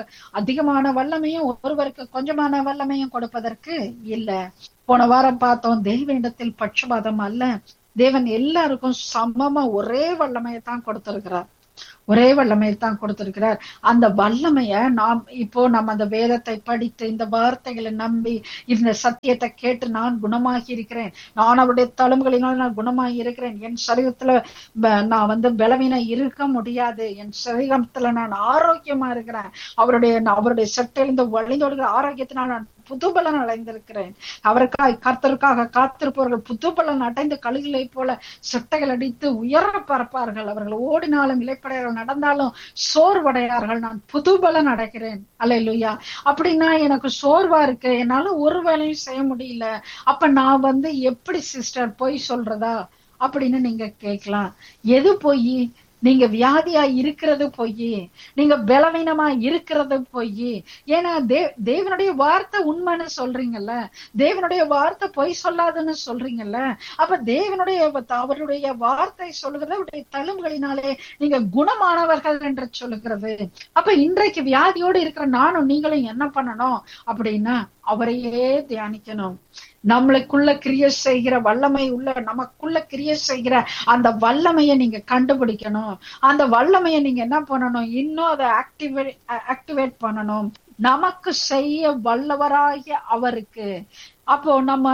அதிகமான வல்லமையும் ஒருவருக்கு கொஞ்சமான வல்லமையும் கொடுப்பதற்கு இல்ல போன வாரம் பார்த்தோம் தேவனிடத்தில் பட்சபாதம் அல்ல தேவன் எல்லாருக்கும் சமமா ஒரே வல்லமையை தான் கொடுத்திருக்கிறார் ஒரே வல்லமையை தான் கொடுத்திருக்கிறார் அந்த வல்லமைய நாம் இப்போ நம்ம அந்த வேதத்தை படித்து இந்த வார்த்தைகளை நம்பி இந்த சத்தியத்தை கேட்டு நான் குணமாகி இருக்கிறேன் நான் அவருடைய தழும்புகளினால் நான் குணமாகி இருக்கிறேன் என் சரீரத்துல நான் வந்து பலவீனம் இருக்க முடியாது என் சரீரத்துல நான் ஆரோக்கியமா இருக்கிறேன் அவருடைய அவருடைய சட்டையிலிருந்து வழிந்தோடுகிற ஆரோக்கியத்தினால் நான் புதுபலன் அடைந்திருக்கிறேன் அவருக்காய் கர்த்தருக்காக காத்திருப்பவர்கள் புதுபலன் அடைந்து கழுகளை போல சட்டைகள் அடித்து உயர பறப்பார்கள் அவர்கள் ஓடினாலும் இலைப்படையார்கள் நடந்தாலும் சோர்வடையார்கள் நான் புதுபலன் அடைகிறேன் அலையிலுயா அப்படின்னா எனக்கு சோர்வா இருக்கு என்னால ஒரு வேலையும் செய்ய முடியல அப்ப நான் வந்து எப்படி சிஸ்டர் பொய் சொல்றதா அப்படின்னு நீங்க கேட்கலாம் எது பொய் நீங்க வியாதியா இருக்கிறது பொய் நீங்க பலவீனமா இருக்கிறது பொய் ஏன்னா தே தேவனுடைய வார்த்தை உண்மைன்னு சொல்றீங்கல்ல தேவனுடைய வார்த்தை பொய் சொல்லாதுன்னு சொல்றீங்கல்ல அப்ப தேவனுடைய அவருடைய வார்த்தை சொல்லுகிறது அவருடைய தழும்புகளினாலே நீங்க குணமானவர்கள் என்று சொல்லுகிறது அப்ப இன்றைக்கு வியாதியோடு இருக்கிற நானும் நீங்களும் என்ன பண்ணணும் அப்படின்னா அவரையே தியானிக்கணும் நம்மளுக்குள்ள கிரிய செய்கிற வல்லமை உள்ள நமக்குள்ள கிரிய செய்கிற அந்த வல்லமையை நீங்க கண்டுபிடிக்கணும் அந்த வல்லமையை நீங்க என்ன பண்ணணும் இன்னும் அதை ஆக்டிவேட் ஆக்டிவேட் பண்ணணும் நமக்கு செய்ய வல்லவராகிய அவருக்கு அப்போ நம்ம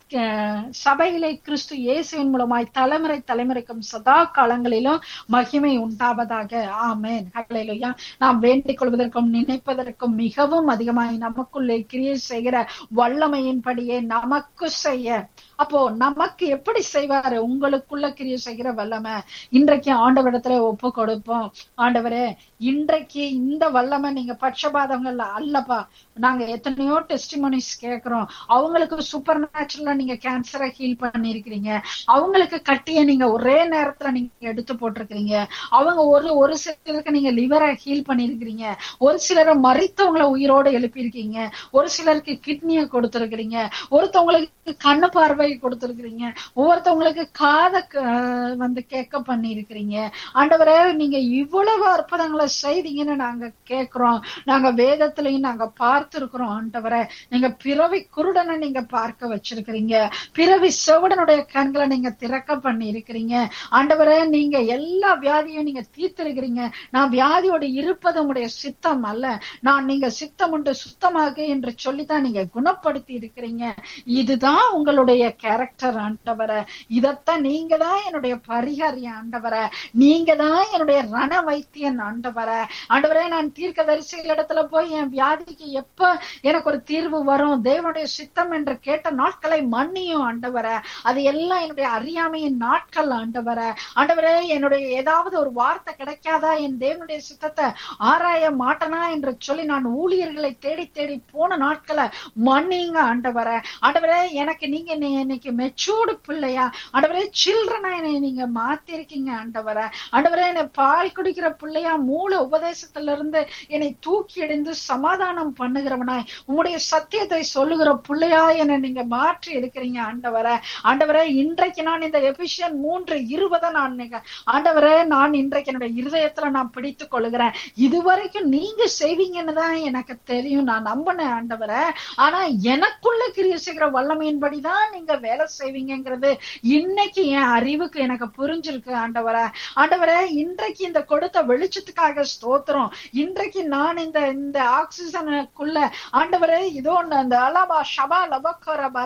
சபையிலே கிறிஸ்து இயேசுவின் மூலமாய் தலைமுறை தலைமுறைக்கும் சதா காலங்களிலும் மகிமை உண்டாவதாக ஆமேன் ஹalleluya நாம் வேண்டிக் கொள்வதற்கும் நினைப்பதற்கும் மிகவும் அதிகமாய் நமக்குள்ளே கிரியை செய்கிற வல்லமையின்படியே நமக்கு செய்ய அப்போ நமக்கு எப்படி செய்வாரு உங்களுக்குள்ள கிரியை செய்கிற வல்லமை இன்றைக்கு ஆண்டவரிடத்துல ஒப்பு கொடுப்போம் ஆண்டவரே இன்றைக்கு இந்த வல்லமை நீங்க பட்சபாதங்கள் அல்லப்பா நாங்க எத்தனையோ டெஸ்டிமோனிஸ் கேட்கிறோம் அவங்களுக்கு சூப்பர் நேச்சுரலா நீங்க கேன்சரை ஹீல் பண்ணிருக்கிறீங்க அவங்களுக்கு கட்டிய நீங்க ஒரே நேரத்துல நீங்க எடுத்து போட்டிருக்கிறீங்க அவங்க ஒரு ஒரு சிலருக்கு நீங்க லிவரை ஹீல் பண்ணிருக்கிறீங்க ஒரு சிலரை மறித்தவங்களை உயிரோட எழுப்பியிருக்கீங்க ஒரு சிலருக்கு கிட்னியை கொடுத்திருக்கிறீங்க ஒருத்தவங்களுக்கு கண்ணு பார்வை கொடுத்திருக்கிறீங்க ஒவ்வொருத்தவங்களுக்கு காத வந்து கேட்க பண்ணி இருக்கிறீங்க ஆண்டவரே நீங்க இவ்வளவு அற்புதங்களை செய்தீங்கன்னு நாங்க கேட்கிறோம் நாங்க வேதத்திலையும் நாங்க பார்த்திருக்கிறோம் ஆண்டவரை நீங்க பிறவி குருடனை நீங்க பார்க்க வச்சிருக்கிறீங்க பிறவி செவடனுடைய கண்களை நீங்க திறக்க பண்ணி இருக்கிறீங்க ஆண்டவரை நீங்க எல்லா வியாதியும் நீங்க தீர்த்திருக்கிறீங்க நான் வியாதியோடு இருப்பது உங்களுடைய சித்தம் அல்ல நான் நீங்க சித்தம் உண்டு சுத்தமாக என்று சொல்லித்தான் நீங்க குணப்படுத்தி இருக்கிறீங்க இதுதான் உங்களுடைய கேரக்டர் ஆண்டவரை இதத்தான் நீங்க தான் என்னுடைய பரிகாரி ஆண்டவரை நீங்க தான் என்னுடைய ரண வைத்தியன் ஆண்டவரை ஆண்டவரே நான் தீர்க்க தரிசிகள் இடத்துல போய் என் வியாதிக்கு எப்ப எனக்கு ஒரு தீர்வு வரும் தேவனுடைய சித்தம் என்று கேட்ட நாட்களை மன்னியும் ஆண்டவரை அது எல்லாம் என்னுடைய அறியாமையின் நாட்கள் ஆண்டவரை ஆண்டவரே என்னுடைய ஏதாவது ஒரு வார்த்தை கிடைக்காதா என் தேவனுடைய சித்தத்தை ஆராய மாட்டனா என்று சொல்லி நான் ஊழியர்களை தேடி தேடி போன நாட்களை மன்னிங்க ஆண்டவரை ஆண்டவரே எனக்கு நீங்க இன்னைக்கு மெச்சூர்டு பிள்ளையா ஆண்டவரே சில்ட்ரனா என்னை நீங்க மாத்திருக்கீங்க ஆண்டவரை ஆண்டவரே என்னை பால் குடிக்கிற பிள்ளையா மூல உபதேசத்துல இருந்து என்னை தூக்கி எறிந்து சமாதானம் பண்ணுகிறவனாய் உங்களுடைய சத்தியத்தை சொல்லுகிற பிள்ளையா என்னை நீங்க மாற்றி இருக்கிறீங்க ஆண்டவரை ஆண்டவரே இன்றைக்கு நான் இந்த எபிஷியன் மூன்று இருபதை நான் ஆண்டவரே நான் இன்றைக்கு என்னுடைய இருதயத்துல நான் பிடித்து கொள்ளுகிறேன் இதுவரைக்கும் நீங்க செய்வீங்கன்னு தான் எனக்கு தெரியும் நான் நம்பினேன் ஆண்டவரை ஆனா எனக்குள்ள கிரிய செய்கிற வல்லமையின்படிதான் நீங்க வேலை செய்வீங்கிறது இன்னைக்கு என் அறிவுக்கு எனக்கு புரிஞ்சிருக்கு ஆண்டவரை ஆண்டவரை இன்றைக்கு இந்த கொடுத்த வெளிச்சத்துக்காக ஸ்தோத்திரம் இன்றைக்கு நான் இந்த இந்த ஆக்சிஜனுக்குள்ள ஆண்டவரே இதோ அந்த அலபா ஷபா லபக்கர பர லபா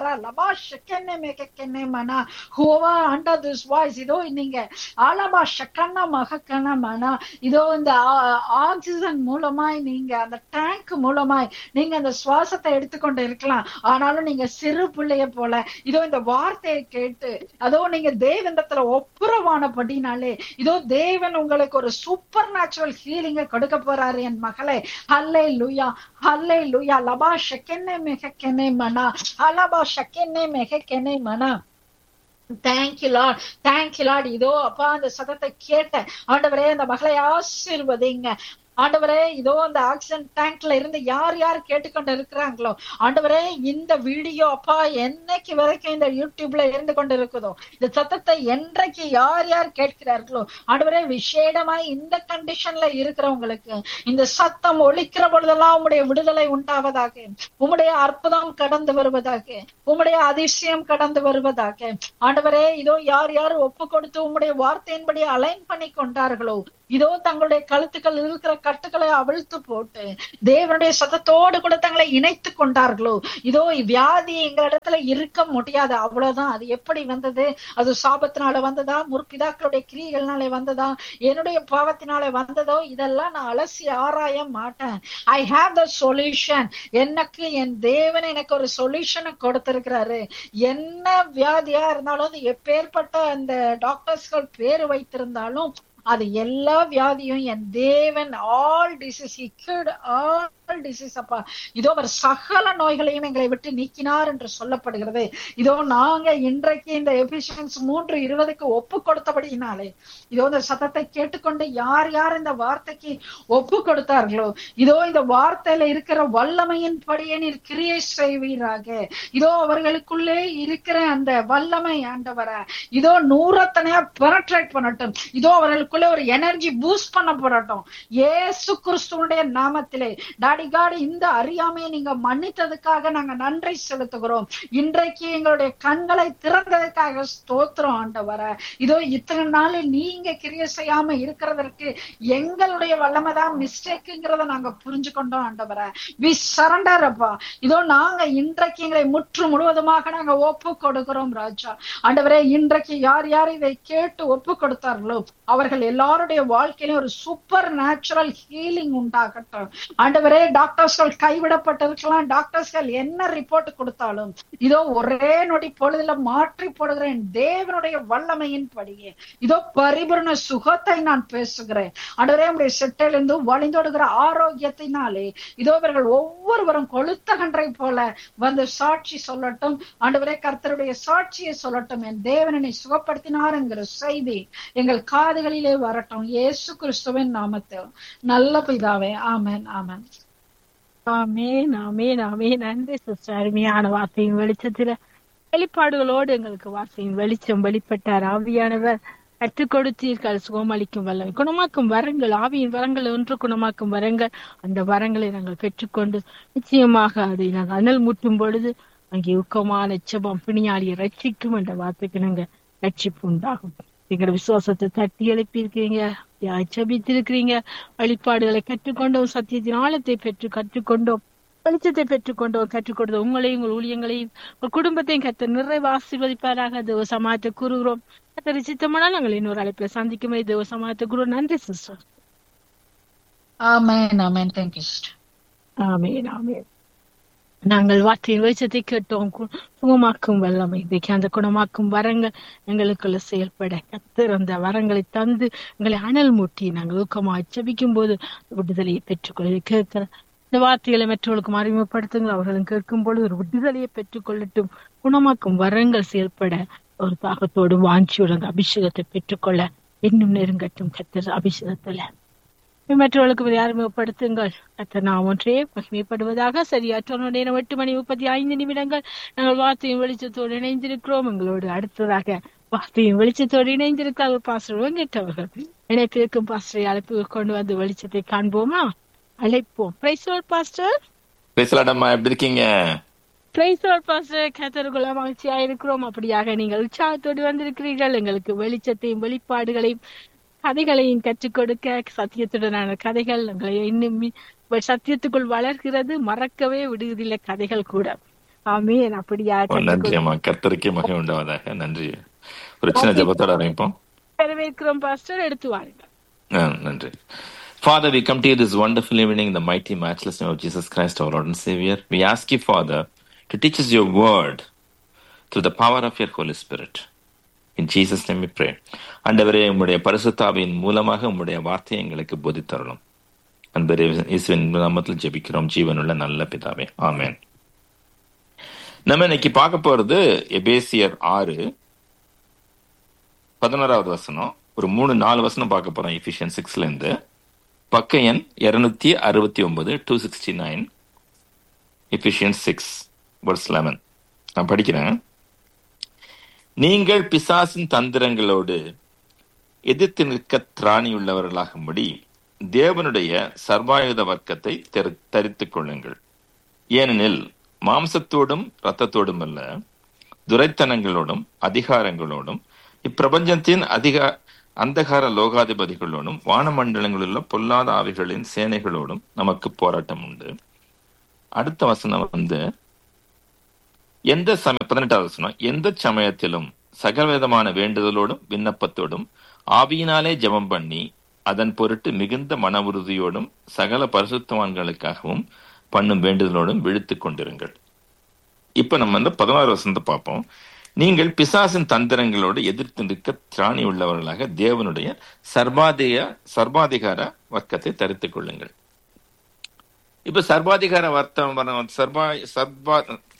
ஷெக்கென்னே மெகக்கென்னே மனா ஹோவா அண்டர் திஸ் வாய்ஸ் இதோ நீங்க ஆலபா ஷக்கண்ணா மகக்கண்ணா மனா இதோ இந்த ஆக்சிஜன் மூலமாய் நீங்க அந்த டேங்க் மூலமாய் நீங்க அந்த சுவாசத்தை எடுத்துக்கொண்டு இருக்கலாம் ஆனாலும் நீங்க சிறு பிள்ளைய போல இதோ இந்த வார்த்தையை கேட்டு அதோ நீங்க தேவனிடத்துல ஒப்புரவானபடினாலே இதோ தேவன் உங்களுக்கு ஒரு சூப்பர் நேச்சுரல் ஹீலிங்க கொடுக்க போறாரு என் மகளே ஹல்லே லுயா ஹல்லே லுயா லபா ஷெக்கென்னே மெகக்கென்னே மனா அலபா ஷெக்கென்னே மெகக்கென்னே மனா தேங்க்யூ லார்ட் தேங்க்யூ லார்ட் இதோ அப்பா அந்த சதத்தை கேட்ட ஆண்டவரே அந்த மகளை ஆசீர்வதிங்க ஆண்டவரே இதோ அந்த ஆக்சிஜன் டேங்க்ல இருந்து யார் யார் கேட்டுக்கொண்டு இருக்கிறாங்களோ ஆண்டவரே இந்த வீடியோ அப்பா என்னைக்கு வரைக்கும் இந்த யூடியூப்ல இருந்து கொண்டு இருக்குதோ இந்த சத்தத்தை என்றைக்கு யார் யார் கேட்கிறார்களோ ஆண்டவரே விசேடமாய் இந்த கண்டிஷன்ல இருக்கிறவங்களுக்கு இந்த சத்தம் ஒழிக்கிற பொழுதெல்லாம் உங்களுடைய விடுதலை உண்டாவதாக உம்முடைய அற்புதம் கடந்து வருவதாக உம்முடைய அதிசயம் கடந்து வருவதாக ஆண்டவரே இதோ யார் யார் ஒப்பு கொடுத்து உம்முடைய வார்த்தையின்படி அலைன் பண்ணி கொண்டார்களோ இதோ தங்களுடைய கழுத்துக்கள் இருக்கிற கட்டுக்களை அவிழ்த்து போட்டு தேவனுடைய சத்தத்தோடு கூட தங்களை இணைத்து கொண்டார்களோ இதோ வியாதி எங்க இடத்துல இருக்க முடியாது அவ்வளவுதான் அது எப்படி வந்தது அது சாபத்தினால வந்ததா முற்பிதாக்களுடைய கிரியைகள்னாலே வந்ததா என்னுடைய பாவத்தினால வந்ததோ இதெல்லாம் நான் அலசி ஆராய மாட்டேன் ஐ ஹாவ் த சொல்யூஷன் எனக்கு என் தேவன் எனக்கு ஒரு சொல்யூஷனை கொடுத்திருக்கிறாரு என்ன வியாதியா இருந்தாலும் அது எப்பேற்பட்ட அந்த டாக்டர்ஸ்கள் பேரு வைத்திருந்தாலும் அது எல்லா வியாதியும் என் தேவன் ஆல் டிசீஸ் இக்கட் ஆல் டிசீஸ் அப்பா இதோ அவர் சகல நோய்களையும் எங்களை விட்டு நீக்கினார் என்று சொல்லப்படுகிறது இதோ நாங்க இன்றைக்கு இந்த எபிஷியன்ஸ் மூன்று இருபதுக்கு ஒப்பு கொடுத்தபடியினாலே இதோ இந்த சத்தத்தை கேட்டுக்கொண்டு யார் யார் இந்த வார்த்தைக்கு ஒப்பு கொடுத்தார்களோ இதோ இந்த வார்த்தையில இருக்கிற வல்லமையின் படியே நீர் கிரியை செய்வீராக இதோ அவர்களுக்குள்ளே இருக்கிற அந்த வல்லமை ஆண்டவர இதோ நூறத்தனையா பெனட்ரேட் பண்ணட்டும் இதோ அவர்களுக்குள்ளே ஒரு எனர்ஜி பூஸ்ட் பண்ணப்படட்டும் ஏசு கிறிஸ்துவனுடைய நாமத்திலே டாடி காடு இந்த அறியாமையை நீங்க மன்னித்ததுக்காக நாங்க நன்றி செலுத்துகிறோம் இன்றைக்கு எங்களுடைய கண்களை திறந்ததுக்காக ஸ்தோத்திரம் ஆண்டவர இதோ இத்தனை நாள் நீங்க கிரிய செய்யாம இருக்கிறதற்கு எங்களுடைய வல்லமை தான் மிஸ்டேக்குங்கிறத நாங்க புரிஞ்சு கொண்டோம் ஆண்டவர வி சரண்டர் அப்பா இதோ நாங்க இன்றைக்கு எங்களை முற்று முழுவதுமாக நாங்க ஒப்பு கொடுக்கிறோம் ராஜா ஆண்டவரே இன்றைக்கு யார் யார் இதை கேட்டு ஒப்பு கொடுத்தார்களோ அவர்கள் எல்லாருடைய வாழ்க்கையிலும் ஒரு சூப்பர் நேச்சுரல் ஹீலிங் உண்டாகட்டும் ஆண்டவரே டாக்டர்ஸ்கள் கைவிடப்பட்டிருக்கலாம் டாக்டர்ஸ்கள் என்ன ரிப்போர்ட் கொடுத்தாலும் இதோ ஒரே நொடி பொழுதுல மாற்றி போடுகிறேன் தேவனுடைய வல்லமையின் படியே இதோ பரிபூர்ண சுகத்தை நான் பேசுகிறேன் ஆண்டவரே உடைய செட்டிலிருந்து வழிந்தோடுகிற ஆரோக்கியத்தினாலே இதோ இவர்கள் ஒவ்வொருவரும் கொளுத்த கன்றை போல வந்து சாட்சி சொல்லட்டும் ஆண்டவரே கர்த்தருடைய சாட்சியை சொல்லட்டும் என் தேவனனை சுகப்படுத்தினாருங்கிற செய்தி எங்கள் காதுகளிலே வரட்டும் இயேசு கிறிஸ்துவின் நாமத்தில் நல்ல பிதாவே ஆமென் ஆமென் ஆமேன் ஆமேன் ஆமேன் நன்றி சிஸ்டர் அருமையான வார்த்தையின் வெளிச்சத்துல வெளிப்பாடுகளோடு எங்களுக்கு வார்த்தையின் வெளிச்சம் வெளிப்பட்டார் ஆவியானவர் கற்றுக் கொடுத்தீர்கள் சுகமளிக்கும் வல்லமை குணமாக்கும் வரங்கள் ஆவியின் வரங்கள் ஒன்று குணமாக்கும் வரங்கள் அந்த வரங்களை நாங்கள் பெற்றுக்கொண்டு நிச்சயமாக அதை நாங்கள் அனல் மூட்டும் பொழுது அங்கே ஊக்கமான எச்சபம் பிணியாளியை ரட்சிக்கும் என்ற வார்த்தைக்கு நாங்க ரட்சிப்பு உண்டாகும் எங்களோட விசுவாசத்தை தட்டி எழுப்பியிருக்கிறீங்க ஜபித்திருக்கிறீங்க வழிபாடுகளை கற்றுக்கொண்டோம் சத்தியத்தின் ஆழத்தை பெற்று கற்றுக்கொண்டோம் வெளிச்சத்தை பெற்றுக்கொண்டோம் கற்றுக்கொண்டோம் உங்களையும் உங்கள் ஊழியங்களையும் உங்கள் குடும்பத்தையும் கத்த நிறைவு ஆசீர்வதிப்பாராக தேவ சமாயத்தை கூறுகிறோம் கத்தரி சித்தமானால் நாங்கள் இன்னொரு அழைப்பில் சந்திக்கும் தேவ சமாயத்தை குரு நன்றி sister amen amen thank you sister amen amen நாங்கள் வார்த்தையின் வெளிச்சத்தை கேட்டோம் சுகமாக்கும் வல்லமை இன்றைக்கு அந்த குணமாக்கும் வரங்கள் எங்களுக்குள்ள செயல்பட கத்தர் அந்த வரங்களை தந்து எங்களை அனல் மூட்டி நாங்கள் ஊக்கமா ஜபிக்கும் போது விடுதலையை பெற்றுக்கொள்ள கேட்கிற இந்த வார்த்தைகளை மற்றவர்களுக்கும் அறிமுகப்படுத்துங்கள் அவர்களும் கேட்கும் பொழுது ஒரு விடுதலையை பெற்றுக்கொள்ளட்டும் குணமாக்கும் வரங்கள் செயல்பட ஒரு தாகத்தோடு வாஞ்சியோடு அந்த அபிஷேகத்தை பெற்றுக்கொள்ள இன்னும் நெருங்கட்டும் கத்தர் அபிஷேகத்துல மற்றவர்களுக்கு அறிமுகப்படுத்துங்கள் கத்த நாம் ஒன்றே மகிமைப்படுவதாக சரியாற்றோட நேரம் எட்டு மணி முப்பத்தி ஐந்து நிமிடங்கள் நாங்கள் வார்த்தையின் வெளிச்சத்தோடு இணைந்திருக்கிறோம் எங்களோடு அடுத்ததாக வார்த்தையின் வெளிச்சத்தோடு இணைந்திருக்கிறார்கள் பாஸ்டர் வெங்கட்டவர்கள் இணைப்பிற்கும் பாஸ்டரை அழைப்பு கொண்டு வந்து வெளிச்சத்தை காண்போமா அழைப்போம் பிரைசோர் பாஸ்டர் பேசலாடம்மா எப்படி இருக்கீங்க பிரைசோர் பாஸ்டர் கத்தருக்குள்ள மகிழ்ச்சியா இருக்கிறோம் அப்படியாக நீங்கள் உற்சாகத்தோடு வந்திருக்கிறீர்கள் எங்களுக்கு வெளிச்சத்தையும் வெளிப்பாடுகளையும் கதைகளையும் கற்றுக் கொடுக்க சத்தியத்துடனான கதைகள் எங்களை இன்னும் சத்தியத்துக்குள் வளர்கிறது மறக்கவே விடுவதில்லை கதைகள் கூட ஆமீன் அப்படியா ஓ, நன்றி கற்றுக்கொள் அம்மா கர்த்தருக்கே மகை உண்டாவதாக நன்றி ஒரு சின்ன ஜபத்தோட ஆரம்பிப்போம் வரவேற்கிறோம் பாஸ்டர் எடுத்து வாருங்க ஆ, நன்றி Father, we come to you this wonderful evening in the mighty, matchless name of Jesus Christ, our Lord and Savior. We ask you, Father, to teach us your word through the power of your Holy Spirit. In Jesus' name we pray. ஆண்டவரே உம்முடைய பரிசுத்தாவின் மூலமாக உம்முடைய வார்த்தையை எங்களுக்கு போதித்தரணும் அன்பரே இயேசுவின் நாமத்தில் ஜெபிக்கிறோம் ஜீவனுள்ள நல்ல பிதாவே ஆமென் நம்ம இன்னைக்கு பார்க்க போறது எபேசியர் ஆறு பதினோராவது வசனம் ஒரு மூணு நாலு வசனம் பார்க்க போறோம் எஃபிஷியன் சிக்ஸ்ல இருந்து பக்க எண் இருநூத்தி அறுபத்தி ஒன்பது two sixty nine Ephesian six verse eleven நான் படிக்கிறேன் நீங்கள் பிசாசின் தந்திரங்களோடு எதிர்த்து நிற்க திராணியுள்ளவர்களாகும்படி தேவனுடைய சர்வாயுத வர்க்கத்தை தெரி- தரித்துக் கொள்ளுங்கள் ஏனெனில் மாம்சத்தோடும் இரத்தத்தோடும் அல்ல துரைத்தனங்களோடும் அதிகாரங்களோடும் இப்பிரபஞ்சத்தின் அதிக அந்தகார லோகாதிபதிகளோடும் வானமண்டலங்களில் உள்ள பொல்லாத ஆவிகளின் சேனைகளோடும் நமக்கு போராட்டம் உண்டு அடுத்த வசனம் வந்து எந்த சமய பதினெட்டாவது வசனம் எந்த சமயத்திலும் சகலவிதமான வேண்டுதலோடும் விண்ணப்பத்தோடும் ஆவியினாலே ஜெபம் பண்ணி அதன் பொருட்டு மிகுந்த மன உறுதியோடும் சகல பரிசுத்தவான்களுக்காகவும் பண்ணும் வேண்டுதலோடும் விழித்துக் கொண்டிருங்கள் இப்ப நம்ம வந்து பதினாறு வசனத்தை பார்ப்போம் நீங்கள் பிசாசின் தந்திரங்களோடு எதிர்த்து நிற்க திராணி உள்ளவர்களாக தேவனுடைய சர்வாதிக சர்வாதிகார வர்க்கத்தை தரித்துக் கொள்ளுங்கள் இப்ப சர்வாதிகார வர்த்தம் சர்வா சர்வா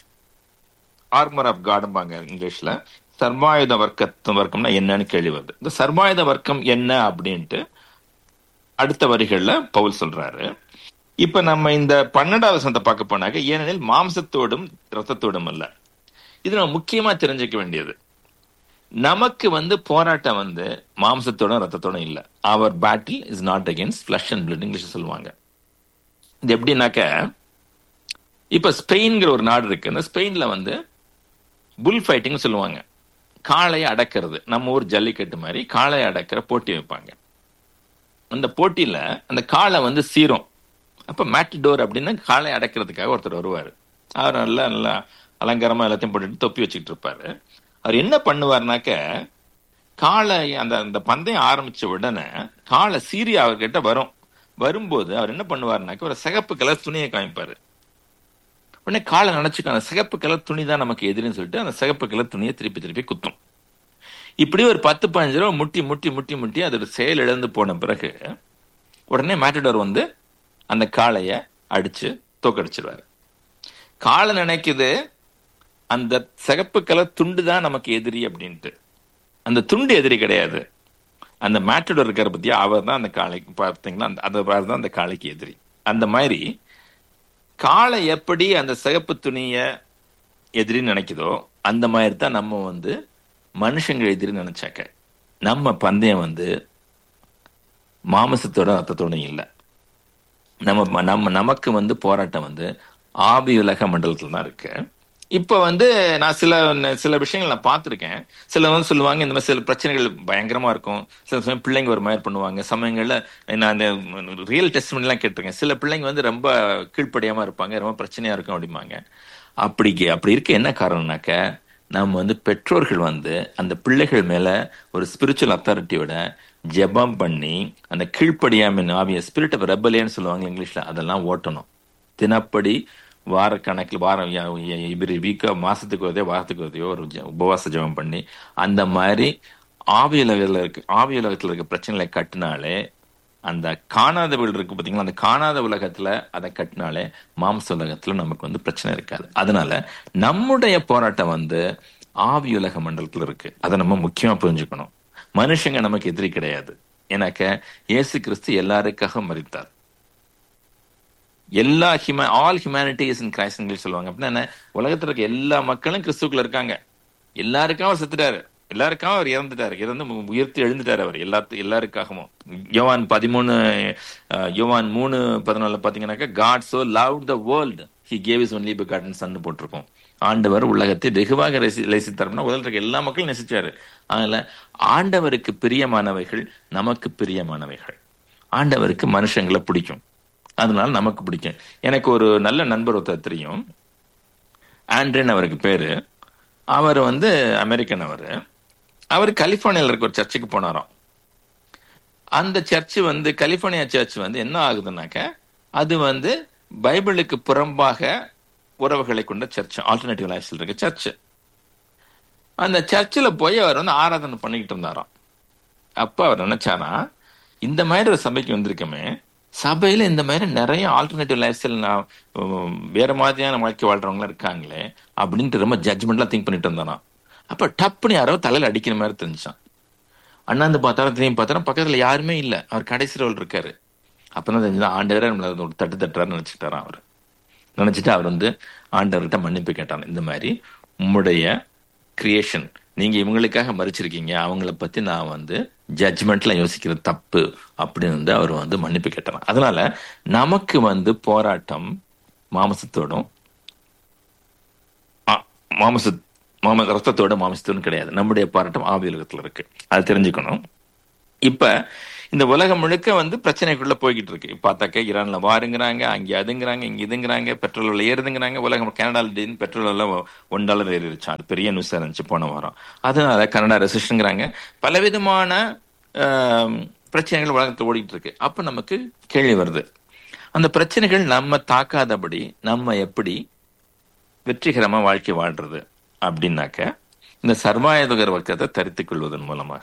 ஆர்மர் ஆஃப் காடும்பாங்க இங்கிலீஷ்ல சர்வாயுத வர்க்க வர்க்கம்னா என்னன்னு கேள்வி வருது இந்த சர்வாயுத வர்க்கம் என்ன அப்படின்ட்டு அடுத்த வரிகள்ல பவுல் சொல்றாரு இப்ப நம்ம இந்த பன்னெண்டாவது வசனத்தை பார்க்க போனாக்க ஏனெனில் மாம்சத்தோடும் ரத்தத்தோடும் அல்ல இது நம்ம முக்கியமா தெரிஞ்சுக்க வேண்டியது நமக்கு வந்து போராட்டம் வந்து மாம்சத்தோடும் ரத்தத்தோடும் இல்ல our battle is not against flesh and blood English சொல்லுவாங்க இது எப்படின்னாக்க இப்ப ஸ்பெயின்கிற ஒரு நாடு இருக்கு அந்த ஸ்பெயின்ல வந்து புல் ஃபைட்டிங் சொல்லுவாங்க காளையை அடக்கிறது நம்ம ஊர் ஜல்லிக்கட்டு மாதிரி காளையை அடக்கிற போட்டி வைப்பாங்க அந்த போட்டியில அந்த காளை வந்து சீரும் அப்ப மேட்டிடோர் அப்படின்னா காளை அடக்கிறதுக்காக ஒருத்தர் வருவாரு அவர் நல்லா நல்லா அலங்காரமா எல்லாத்தையும் போட்டுட்டு தொப்பி வச்சுக்கிட்டு இருப்பாரு அவர் என்ன பண்ணுவார்னாக்க காளை அந்த அந்த பந்தயம் ஆரம்பிச்ச உடனே காளை சீரி அவர்கிட்ட வரும் வரும்போது அவர் என்ன பண்ணுவாருனாக்க ஒரு சிகப்பு கலர் துணியை காமிப்பாரு உடனே காலை நினைச்சுக்க அந்த சிகப்பு கலர் துணி தான் நமக்கு எதிரின்னு சொல்லிட்டு அந்த சிகப்பு கலர் துணியை திருப்பி திருப்பி குத்தும் இப்படி ஒரு பத்து பதினஞ்சு ரூபா முட்டி முட்டி முட்டி முட்டி அதோட செயல் இழந்து போன பிறகு உடனே மேட்டடோர் வந்து அந்த காளைய அடிச்சு தோக்கடிச்சிருவாரு காளை நினைக்குது அந்த சிகப்பு கலர் துண்டு தான் நமக்கு எதிரி அப்படின்ட்டு அந்த துண்டு எதிரி கிடையாது அந்த மேட்டடோர் இருக்கிற பத்தியா அவர் தான் அந்த காளைக்கு பார்த்தீங்களா அந்த அதை தான் அந்த காளைக்கு எதிரி அந்த மாதிரி காளை எப்படி அந்த சிகப்பு துணிய எதிரின்னு நினைக்குதோ அந்த மாதிரி தான் நம்ம வந்து மனுஷங்க எதிரின்னு நினைச்சாக்க நம்ம பந்தயம் வந்து மாமசத்தோட ரத்தத்தோட இல்லை நம்ம நம்ம நமக்கு வந்து போராட்டம் வந்து ஆவி உலக மண்டலத்துல தான் இருக்கு இப்ப வந்து நான் சில சில விஷயங்கள் நான் பார்த்துருக்கேன் சில வந்து சொல்லுவாங்க இந்த மாதிரி சில பிரச்சனைகள் பயங்கரமா இருக்கும் சில சமயம் பிள்ளைங்க ஒரு மாதிரி பண்ணுவாங்க சமயங்கள்ல நான் அந்த ரியல் டெஸ்ட் எல்லாம் கேட்டிருக்கேன் சில பிள்ளைங்க வந்து ரொம்ப கீழ்ப்படியாம இருப்பாங்க ரொம்ப பிரச்சனையா இருக்கும் அப்படிம்பாங்க அப்படி அப்படி இருக்க என்ன காரணம்னாக்க நம்ம வந்து பெற்றோர்கள் வந்து அந்த பிள்ளைகள் மேல ஒரு ஸ்பிரிச்சுவல் அத்தாரிட்டியோட ஜெபம் பண்ணி அந்த கீழ்ப்படியாம ஆவிய ஸ்பிரிட் ஆஃப் ரெபலியன்னு சொல்லுவாங்க இங்கிலீஷ்ல அதெல்லாம் ஓட்டணும் தினப்படி வார கணக்கில் வாரம் இப்படி வீக்கா மாசத்துக்கு ஒருதையோ வாரத்துக்கு ஒருதையோ ஒரு உபவாச ஜெபம் பண்ணி அந்த மாதிரி ஆவி உலகத்துல இருக்கு ஆவி உலகத்துல இருக்க பிரச்சனைகளை கட்டினாலே அந்த காணாத வீடு இருக்கு பாத்தீங்களா அந்த காணாத உலகத்துல அதை கட்டினாலே மாம்ச உலகத்துல நமக்கு வந்து பிரச்சனை இருக்காது அதனால நம்முடைய போராட்டம் வந்து ஆவி உலக மண்டலத்துல இருக்கு அதை நம்ம முக்கியமா புரிஞ்சுக்கணும் மனுஷங்க நமக்கு எதிரி கிடையாது எனக்கு இயேசு கிறிஸ்து எல்லாருக்காக மறித்தார் எல்லா ஹியூம all humanity is in Christ English சொல்லுவாங்க அப்படின்னா என்ன உலகத்துல இருக்க எல்லா மக்களும் கிறிஸ்துக்குள்ள இருக்காங்க எல்லாருக்கும் அவர் செத்துட்டாரு எல்லாருக்காகவும் அவர் இறந்துட்டாரு இறந்து உயர்த்தி எழுந்துட்டாரு அவர் எல்லா எல்லாருக்காகவும் யோவான் பதிமூணு யோவான் மூணு பதினாலு பாத்தீங்கன்னாக்கா God so love the world he gave his only gotten son போட்டிருக்கோம் ஆண்டவர் உலகத்தை வெகுவாக ரசி நேசித்தார்னா உலகில் இருக்க எல்லா மக்களும் நேசிச்சாரு அதனால ஆண்டவருக்கு பிரியமானவைகள் நமக்கு பிரியமானவைகள் ஆண்டவருக்கு மனுஷங்களை பிடிக்கும் அதனால நமக்கு பிடிக்கும் எனக்கு ஒரு நல்ல நண்பர் ஒருத்தர் தெரியும் ஆண்ட்ரின் அவருக்கு பேரு அவர் வந்து அமெரிக்கன் அவர் அவர் கலிபோர்னியால இருக்க ஒரு சர்ச்சுக்கு போனாராம் அந்த சர்ச்சு வந்து கலிபோர்னியா சர்ச் வந்து என்ன ஆகுதுன்னாக்க அது வந்து பைபிளுக்கு புறம்பாக உறவுகளை கொண்ட சர்ச் ஆல்டர்னேட்டிவ் லைஃப்ல இருக்க சர்ச் அந்த சர்ச்சில் போய் அவர் வந்து ஆராதனை பண்ணிக்கிட்டு இருந்தாராம் அப்ப அவர் நினைச்சாரா இந்த மாதிரி ஒரு சபைக்கு வந்திருக்கமே சபையில இந்த மாதிரி நிறைய ஆல்டர்னேட்டிவ் லைஃப் ஸ்டைல் வேற மாதிரியான வாழ்க்கை வாழ்றவங்க இருக்காங்களே அப்படின்ட்டு ரொம்ப ஜட்மெண்ட்லாம் திங்க் பண்ணிட்டு இருந்தானா அப்ப டப்புன்னு யாரோ தலையில அடிக்கிற மாதிரி தெரிஞ்சான் அண்ணாந்து பார்த்தாலும் திரும்பி பார்த்தாலும் பக்கத்துல யாருமே இல்ல அவர் கடைசி ரோல் இருக்காரு அப்பதான் தெரிஞ்சது ஆண்டவரே நம்மள ஒரு தட்டு தட்டுறாரு நினைச்சுட்டாராம் அவர் நினைச்சிட்டு அவர் வந்து ஆண்டவர்கிட்ட மன்னிப்பு கேட்டான் இந்த மாதிரி உம்முடைய கிரியேஷன் நீங்க இவங்களுக்காக மறிச்சிருக்கீங்க அவங்கள பத்தி நான் வந்து ஜட்ஜ்மெண்ட்ல யோசிக்கிறது தப்பு அப்படின்னு வந்து அவர் வந்து மன்னிப்பு கேட்டாராம் அதனால நமக்கு வந்து போராட்டம் மாமசத்தோடும் ஆ, மாமச மாம ரத்தத்தோட மாமிசத்தோடும் கிடையாது நம்முடைய போராட்டம் ஆவியலகத்துல இருக்கு அது தெரிஞ்சுக்கணும் இப்ப இந்த உலகம் முழுக்க வந்து பிரச்சனைக்குள்ள போய்கிட்டு இருக்கு இப்ப பார்த்தாக்க ஈரான்ல வாருங்கிறாங்க அங்க அதுங்கிறாங்க இங்க இதுங்கிறாங்க பெட்ரோல் விலை ஏறுதுங்கிறாங்க உலகம் கனடால திடீர்னு பெட்ரோல் எல்லாம் ஒன் டாலர் ஏறிடுச்சு அது பெரிய நியூஸ் இருந்துச்சு போன வாரம் அதனால கனடா ரெசிஷனுங்கிறாங்க பலவிதமான ஆம், பிரச்சனைகள் உலகத்துல ஓடிட்டு இருக்கு அப்ப நமக்கு கேள்வி வருது அந்த பிரச்சனைகள் நம்ம தாக்காதபடி நம்ம எப்படி வெற்றிகரமா வாழ்க்கை வாழ்றது அப்படின்னாக்க இந்த சர்வாயுதகர் வர்க்கத்தை தரித்துக் கொள்வதன் மூலமாக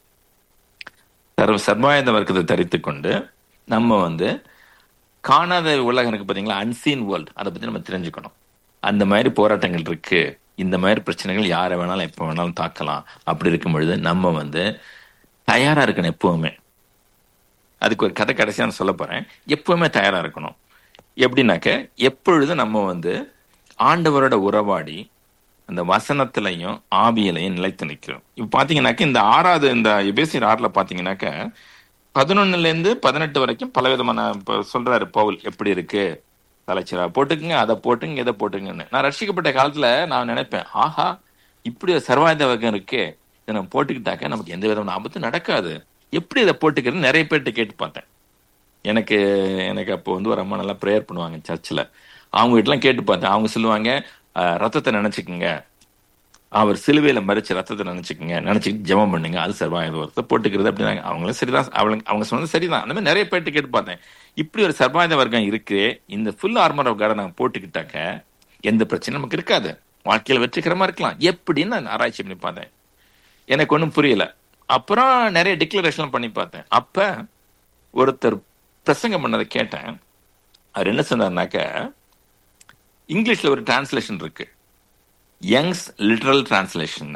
சர்வ சர்வாயுத வர்க்கத்தை தரித்துக் கொண்டு நம்ம வந்து காணாத உலகம் இருக்கு பாத்தீங்களா அன்சீன் வேர்ல்ட் அதை பத்தி நம்ம தெரிஞ்சுக்கணும் அந்த மாதிரி போராட்டங்கள் இருக்கு இந்த மாதிரி பிரச்சனைகள் யாரை வேணாலும் எப்போ வேணாலும் தாக்கலாம் அப்படி இருக்கும் பொழுது நம்ம வந்து தயாரா இருக்கணும் எப்பவுமே அதுக்கு ஒரு கதை கடைசியா நான் சொல்ல போறேன் எப்பவுமே தயாரா இருக்கணும் எப்படின்னாக்க எப்பொழுதும் நம்ம வந்து ஆண்டவரோட உறவாடி அந்த வசனத்திலையும் ஆவியிலையும் நிலைத்து நிற்கிறோம் இப்ப பாத்தீங்கன்னாக்க இந்த ஆறாவது இந்த எபேசியர் ஆறுல பாத்தீங்கன்னாக்க பதினொன்னுல இருந்து பதினெட்டு வரைக்கும் பல விதமான இப்ப சொல்றாரு பவுல் எப்படி இருக்கு தலைச்சிரா போட்டுக்குங்க அதை போட்டுங்க இதை போட்டுங்கன்னு நான் ரட்சிக்கப்பட்ட காலத்துல நான் நினைப்பேன் ஆஹா இப்படி ஒரு சர்வாயுத வகம் இருக்கே இதை நம்ம போட்டுக்கிட்டாக்க நமக்கு எந்த விதமான ஆபத்தும் நடக்காது எப்படி இதை போட்டுக்கிறது நிறைய பேர்கிட்ட கேட்டு பார்த்தேன் எனக்கு எனக்கு அப்போ வந்து ஒரு அம்மா நல்லா ப்ரேயர் பண்ணுவாங்க சர்ச்சில் அவங்க வீட்டுலாம் கேட்டு பார்த்தேன் அவங்க சொல்லுவாங்க "அஹ், ரத்தத்தை நினைச்சுக்குங்க அவர் சிலுவையில மறிச்ச ரத்தத்தை நினைச்சுக்குங்க நினைச்சுக்கிட்டு ஜெபம் பண்ணுங்க அது சர்வாயுத வர்க்கத்தை போட்டுக்கிறது அப்படின்னாங்க அவங்களும் சரிதான் அவங்க அவங்க சொன்னது சரிதான் அந்த மாதிரி நிறைய பேர்ட்டு கேட்டு பார்த்தேன் இப்படி ஒரு சர்வாயுத வர்க்கம் இருக்கு இந்த ஃபுல் ஆர்மர் ஆஃப் கார்டை நாங்கள் போட்டுக்கிட்டாக்க எந்த பிரச்சனையும் நமக்கு இருக்காது வாழ்க்கையில வெற்றிகரமா இருக்கலாம் எப்படின்னு நான் ஆராய்ச்சி பண்ணி பார்த்தேன் எனக்கு ஒன்றும் புரியல அப்புறம் நிறைய டிக்ளரேஷன் பண்ணி பார்த்தேன் அப்ப ஒருத்தர் பிரசங்கம் பண்ணதை கேட்டேன் அவர் என்ன சொன்னார்னாக்க இங்கிலீஷ்ல ஒரு டிரான்ஸ்லேஷன் இருக்கு யங்ஸ் லிட்ரல் டிரான்ஸ்லேஷன்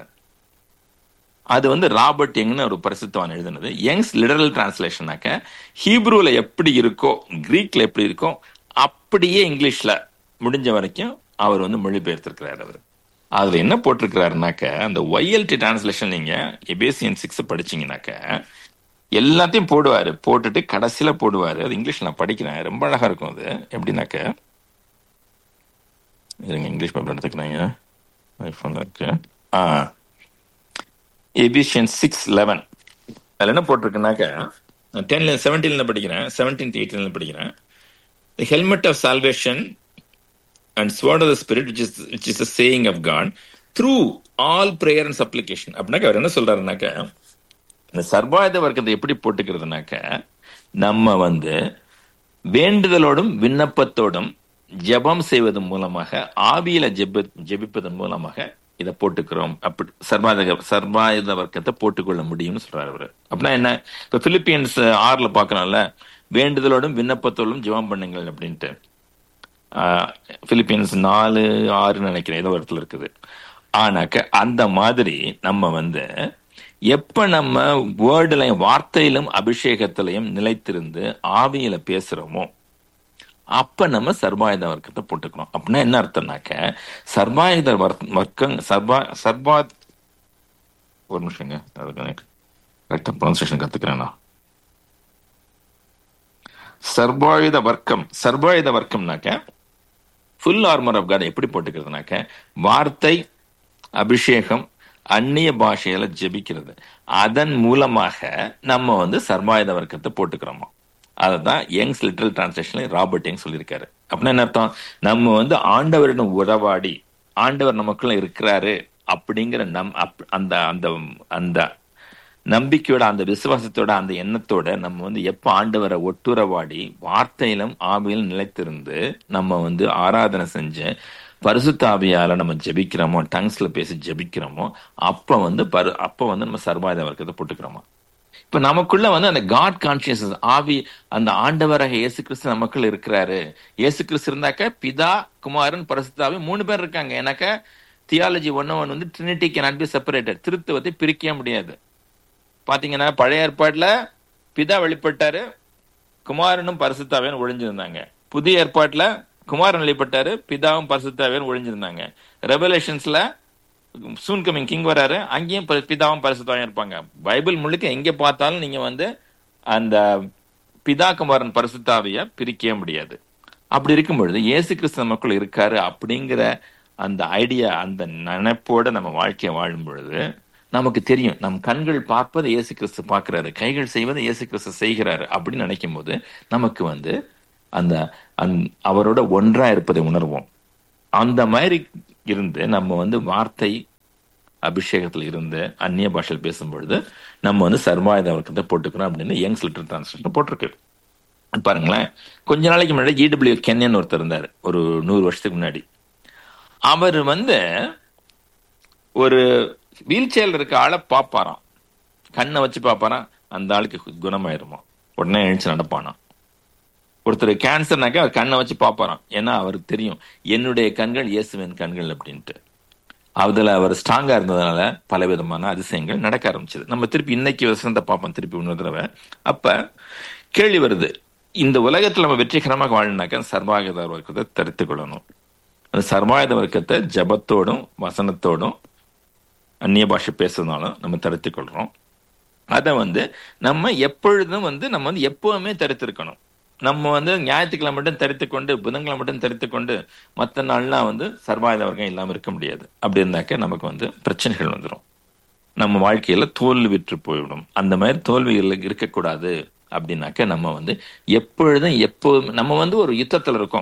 அது வந்து ராபர்ட் யங்னு ஒரு பரிசுத்தவான் எழுதுனது யங்ஸ் லிட்ரல் டிரான்ஸ்லேஷனாக்க ஹீப்ரூல எப்படி இருக்கோ கிரீக்ல எப்படி இருக்கோ அப்படியே இங்கிலீஷ்ல முடிஞ்ச வரைக்கும் அவர் வந்து மொழிபெயர்த்திருக்கிறார் அவர் அதுல என்ன போட்டிருக்கிறாருனாக்க அந்த ஒய்எல்டி டிரான்ஸ்லேஷன் நீங்க எபேசியன் சிக்ஸ் படிச்சீங்கன்னாக்க எல்லாத்தையும் போடுவாரு போட்டுட்டு கடைசியில போடுவாரு அது இங்கிலீஷ் நான் படிக்கிறேன் ரொம்ப அழகா இருக்கும் அது எப்படின்னாக்க இருங்க இங்கிலீஷ் பேப்பர் எடுத்துக்கிறேங்க ஐஃபோன்ல இருக்கு ஆ எபிஷியன் சிக்ஸ் லெவன் அதில் என்ன போட்டிருக்குனாக்க டென்ல செவன்டீன்ல படிக்கிறேன் செவன்டீன் எயிட்டீன்ல படிக்கிறேன் the helmet of salvation and sword of the spirit which is which is the saying of God through all prayer and supplication அப்படின்னாக்க அவர் என்ன சொல்றாருனாக்க இந்த சர்வாயுத வர்க்கத்தை எப்படி போட்டுக்கிறதுனாக்க நம்ம வந்து வேண்டுதலோடும் விண்ணப்பத்தோடும் ஜெபம் செய்வதன் மூலமாக ஆவியில ஜெப ஜெபிப்பதன் மூலமாக இதை போட்டுக்கிறோம் அப்படி சர்வாயுத சர்வாயுத வர்க்கத்தை போட்டுக்கொள்ள முடியும்னு சொல்றாரு அவரு அப்படின்னா என்ன இப்ப பிலிப்பியன்ஸ் ஆறுல பாக்கலாம்ல வேண்டுதலோடும் விண்ணப்பத்தோடும் ஜெபம் பண்ணுங்கள் அப்படின்ட்டு பிலிப்பீன்ஸ் நாலு ஆறுன்னு நினைக்கிறேன் ஏதோ ஒரு இடத்துல இருக்குது ஆனாக்க அந்த மாதிரி நம்ம வந்து எப்ப நம்ம வேர்டுலையும் வார்த்தையிலும் அபிஷேகத்திலையும் நிலைத்திருந்து ஆவியில பேசுறோமோ அப்ப நம்ம சர்வாயுத வர்க்கத்தை போட்டுக்கிறோம் அப்படின்னா என்ன அர்த்தம்னாக்க சர்வாயுத வர்க்- வர்க்கம் சர்வா சர்வா ஒரு நிமிஷங்க அதுக்கு கரெக்டா ப்ரொனன்சியேஷன் கத்துக்கிறேன் நான் சர்வாயுத வர்க்கம் சர்வாயுத வர்க்கம்னாக்க ஃபுல் ஆர்மர் ஆஃப் காட் எப்படி போட்டுக்கிறதுனாக்க வார்த்தை அபிஷேகம் அந்நிய பாஷையில ஜெபிக்கிறது அதன் மூலமாக நம்ம வந்து சர்வாயுத வர்க்கத்தை போட்டுக்கிறோமா அதுதான் யங்ஸ் லிட்டரல் டிரான்ஸ்லேஷன்ல ராபர்ட் யங் சொல்லியிருக்காரு அப்படின்னா என்ன அர்த்தம் நம்ம வந்து ஆண்டவரிடம் உறவாடி ஆண்டவர் நமக்குள்ள இருக்கிறாரு அப்படிங்கிற நம் அப்- அந்த அந்த அந்த நம்பிக்கையோட அந்த விசுவாசத்தோட அந்த எண்ணத்தோட நம்ம வந்து எப்ப ஆண்டவரை ஒட்டுறவாடி வார்த்தையிலும் ஆவியிலும் நிலைத்திருந்து நம்ம வந்து ஆராதனை செஞ்சு பரிசுத்த ஆவியால நம்ம ஜெபிக்கிறோமோ டங்ஸ்ல பேசி ஜெபிக்கிறோமோ அப்ப வந்து பரு அப்ப வந்து நம்ம சர்வாயுத வர்க்கத்தை போட்டுக்கிறோமா இப்ப நமக்குள்ள வந்து அந்த காட் கான்சியஸ் ஆவி அந்த ஆண்டவராக இயேசு கிறிஸ்து நமக்குள்ள இருக்கிறாரு இயேசு கிறிஸ்து இருந்தாக்க பிதா குமாரன் பரிசுத்தாவி மூணு பேர் இருக்காங்க எனக்கு தியாலஜி ஒன்னு ஒன் வந்து ட்ரினிட்டி கேன் பி செப்பரேட்டட் திருத்துவத்தை பிரிக்க முடியாது பாத்தீங்கன்னா பழைய ஏற்பாட்டுல பிதா வெளிப்பட்டாரு குமாரனும் பரிசுத்தாவியும் ஒழிஞ்சிருந்தாங்க புதிய ஏற்பாட்டுல குமாரன் வெளிப்பட்டாரு பிதாவும் பரிசுத்தாவியும் ஒழிஞ்சிருந்தாங்க ரெவலேஷன்ஸ்ல சூன் கமிங் கிங் வராரு அங்கேயும் பரி- பிதாவும் பரிசுத்தாவியும் இருப்பாங்க பைபிள் முழுக்க எங்க பார்த்தாலும் நீங்க வந்து அந்த பிதா குமாரன் பரிசுத்தாவிய பிரிக்கவே முடியாது அப்படி இருக்கும் பொழுது இயேசு கிறிஸ்து நமக்குள்ள இருக்காரு அப்படிங்கிற அந்த ஐடியா அந்த நினைப்போட நம்ம வாழ்க்கையை வாழும் பொழுது நமக்கு தெரியும் நம் கண்கள் பார்ப்பதை இயேசு கிறிஸ்து பார்க்கிறாரு கைகள் செய்வதை இயேசு கிறிஸ்து செய்கிறாரு அப்படின்னு நினைக்கும் போது நமக்கு வந்து அந்த அந்த- அவரோட ஒன்றா இருப்பதை உணர்வோம் அந்த மாதிரி இருந்து நம்ம வந்து வார்த்தை அபிஷேகத்துல இருந்து அந்நிய பாஷையில் பேசும் பொழுது நம்ம வந்து சர்வாயுத வர்க்கத்தை போட்டுக்கிறோம் அப்படின்னு யங்ஸ் லிட்டர் டிரான்ஸ்லேஷன் போட்டிருக்கு பாருங்களேன் கொஞ்ச நாளைக்கு முன்னாடி இடபிள்யூ கென்யன் ஒருத்தர் இருந்தார் ஒரு நூறு வருஷத்துக்கு முன்னாடி அவர் வந்து ஒரு வீல் சேர்ல இருக்க ஆளை பார்ப்பாராம் கண்ணை வச்சு பார்ப்பாராம் அந்த ஆளுக்கு குணமாயிருமா உடனே எழுந்து நடப்பானாம் ஒருத்தர் கேன்சர்னாக்கா அவர் கண்ணை வச்சு பார்ப்பாராம் ஏன்னா அவருக்கு தெரியும் என்னுடைய கண்கள் இயேசுவின் கண்கள் அப்படின்ட்டு அதுல அவர் ஸ்ட்ராங்கா இருந்ததுனால பல விதமான அதிசயங்கள் நடக்க ஆரம்பிச்சது நம்ம திருப்பி இன்னைக்கு வசந்த பார்ப்போம் திருப்பி இன்னொரு தடவை அப்ப கேள்வி வருது இந்த உலகத்துல நம்ம வெற்றிகரமாக வாழணுனாக்க சர்வாயுத வர்க்கத்தை தரித்து கொள்ளணும் அந்த சர்வாயுத வர்க்கத்தை ஜபத்தோடும் வசனத்தோடும் அந்நிய பாஷை பேசுறதுனாலும் நம்ம தரித்து கொள்றோம் அதை வந்து நம்ம எப்பொழுதும் வந்து நம்ம வந்து எப்பவுமே தரித்திருக்கணும் நம்ம வந்து ஞாயிற்றுக்கிழமை மட்டும் தரித்து கொண்டு புதன்கிழமை மட்டும் தரித்து கொண்டு மற்ற நாள்லாம் வந்து சர்வாயுத வர்க்கம் இல்லாமல் இருக்க முடியாது அப்படி இருந்தாக்க நமக்கு வந்து பிரச்சனைகள் வந்துடும் நம்ம வாழ்க்கையில தோல்வி விற்று போய்விடும் அந்த மாதிரி தோல்விகள் இருக்கக்கூடாது அப்படின்னாக்க நம்ம வந்து எப்பொழுதும் எப்போதும் நம்ம வந்து ஒரு யுத்தத்துல இருக்கோம்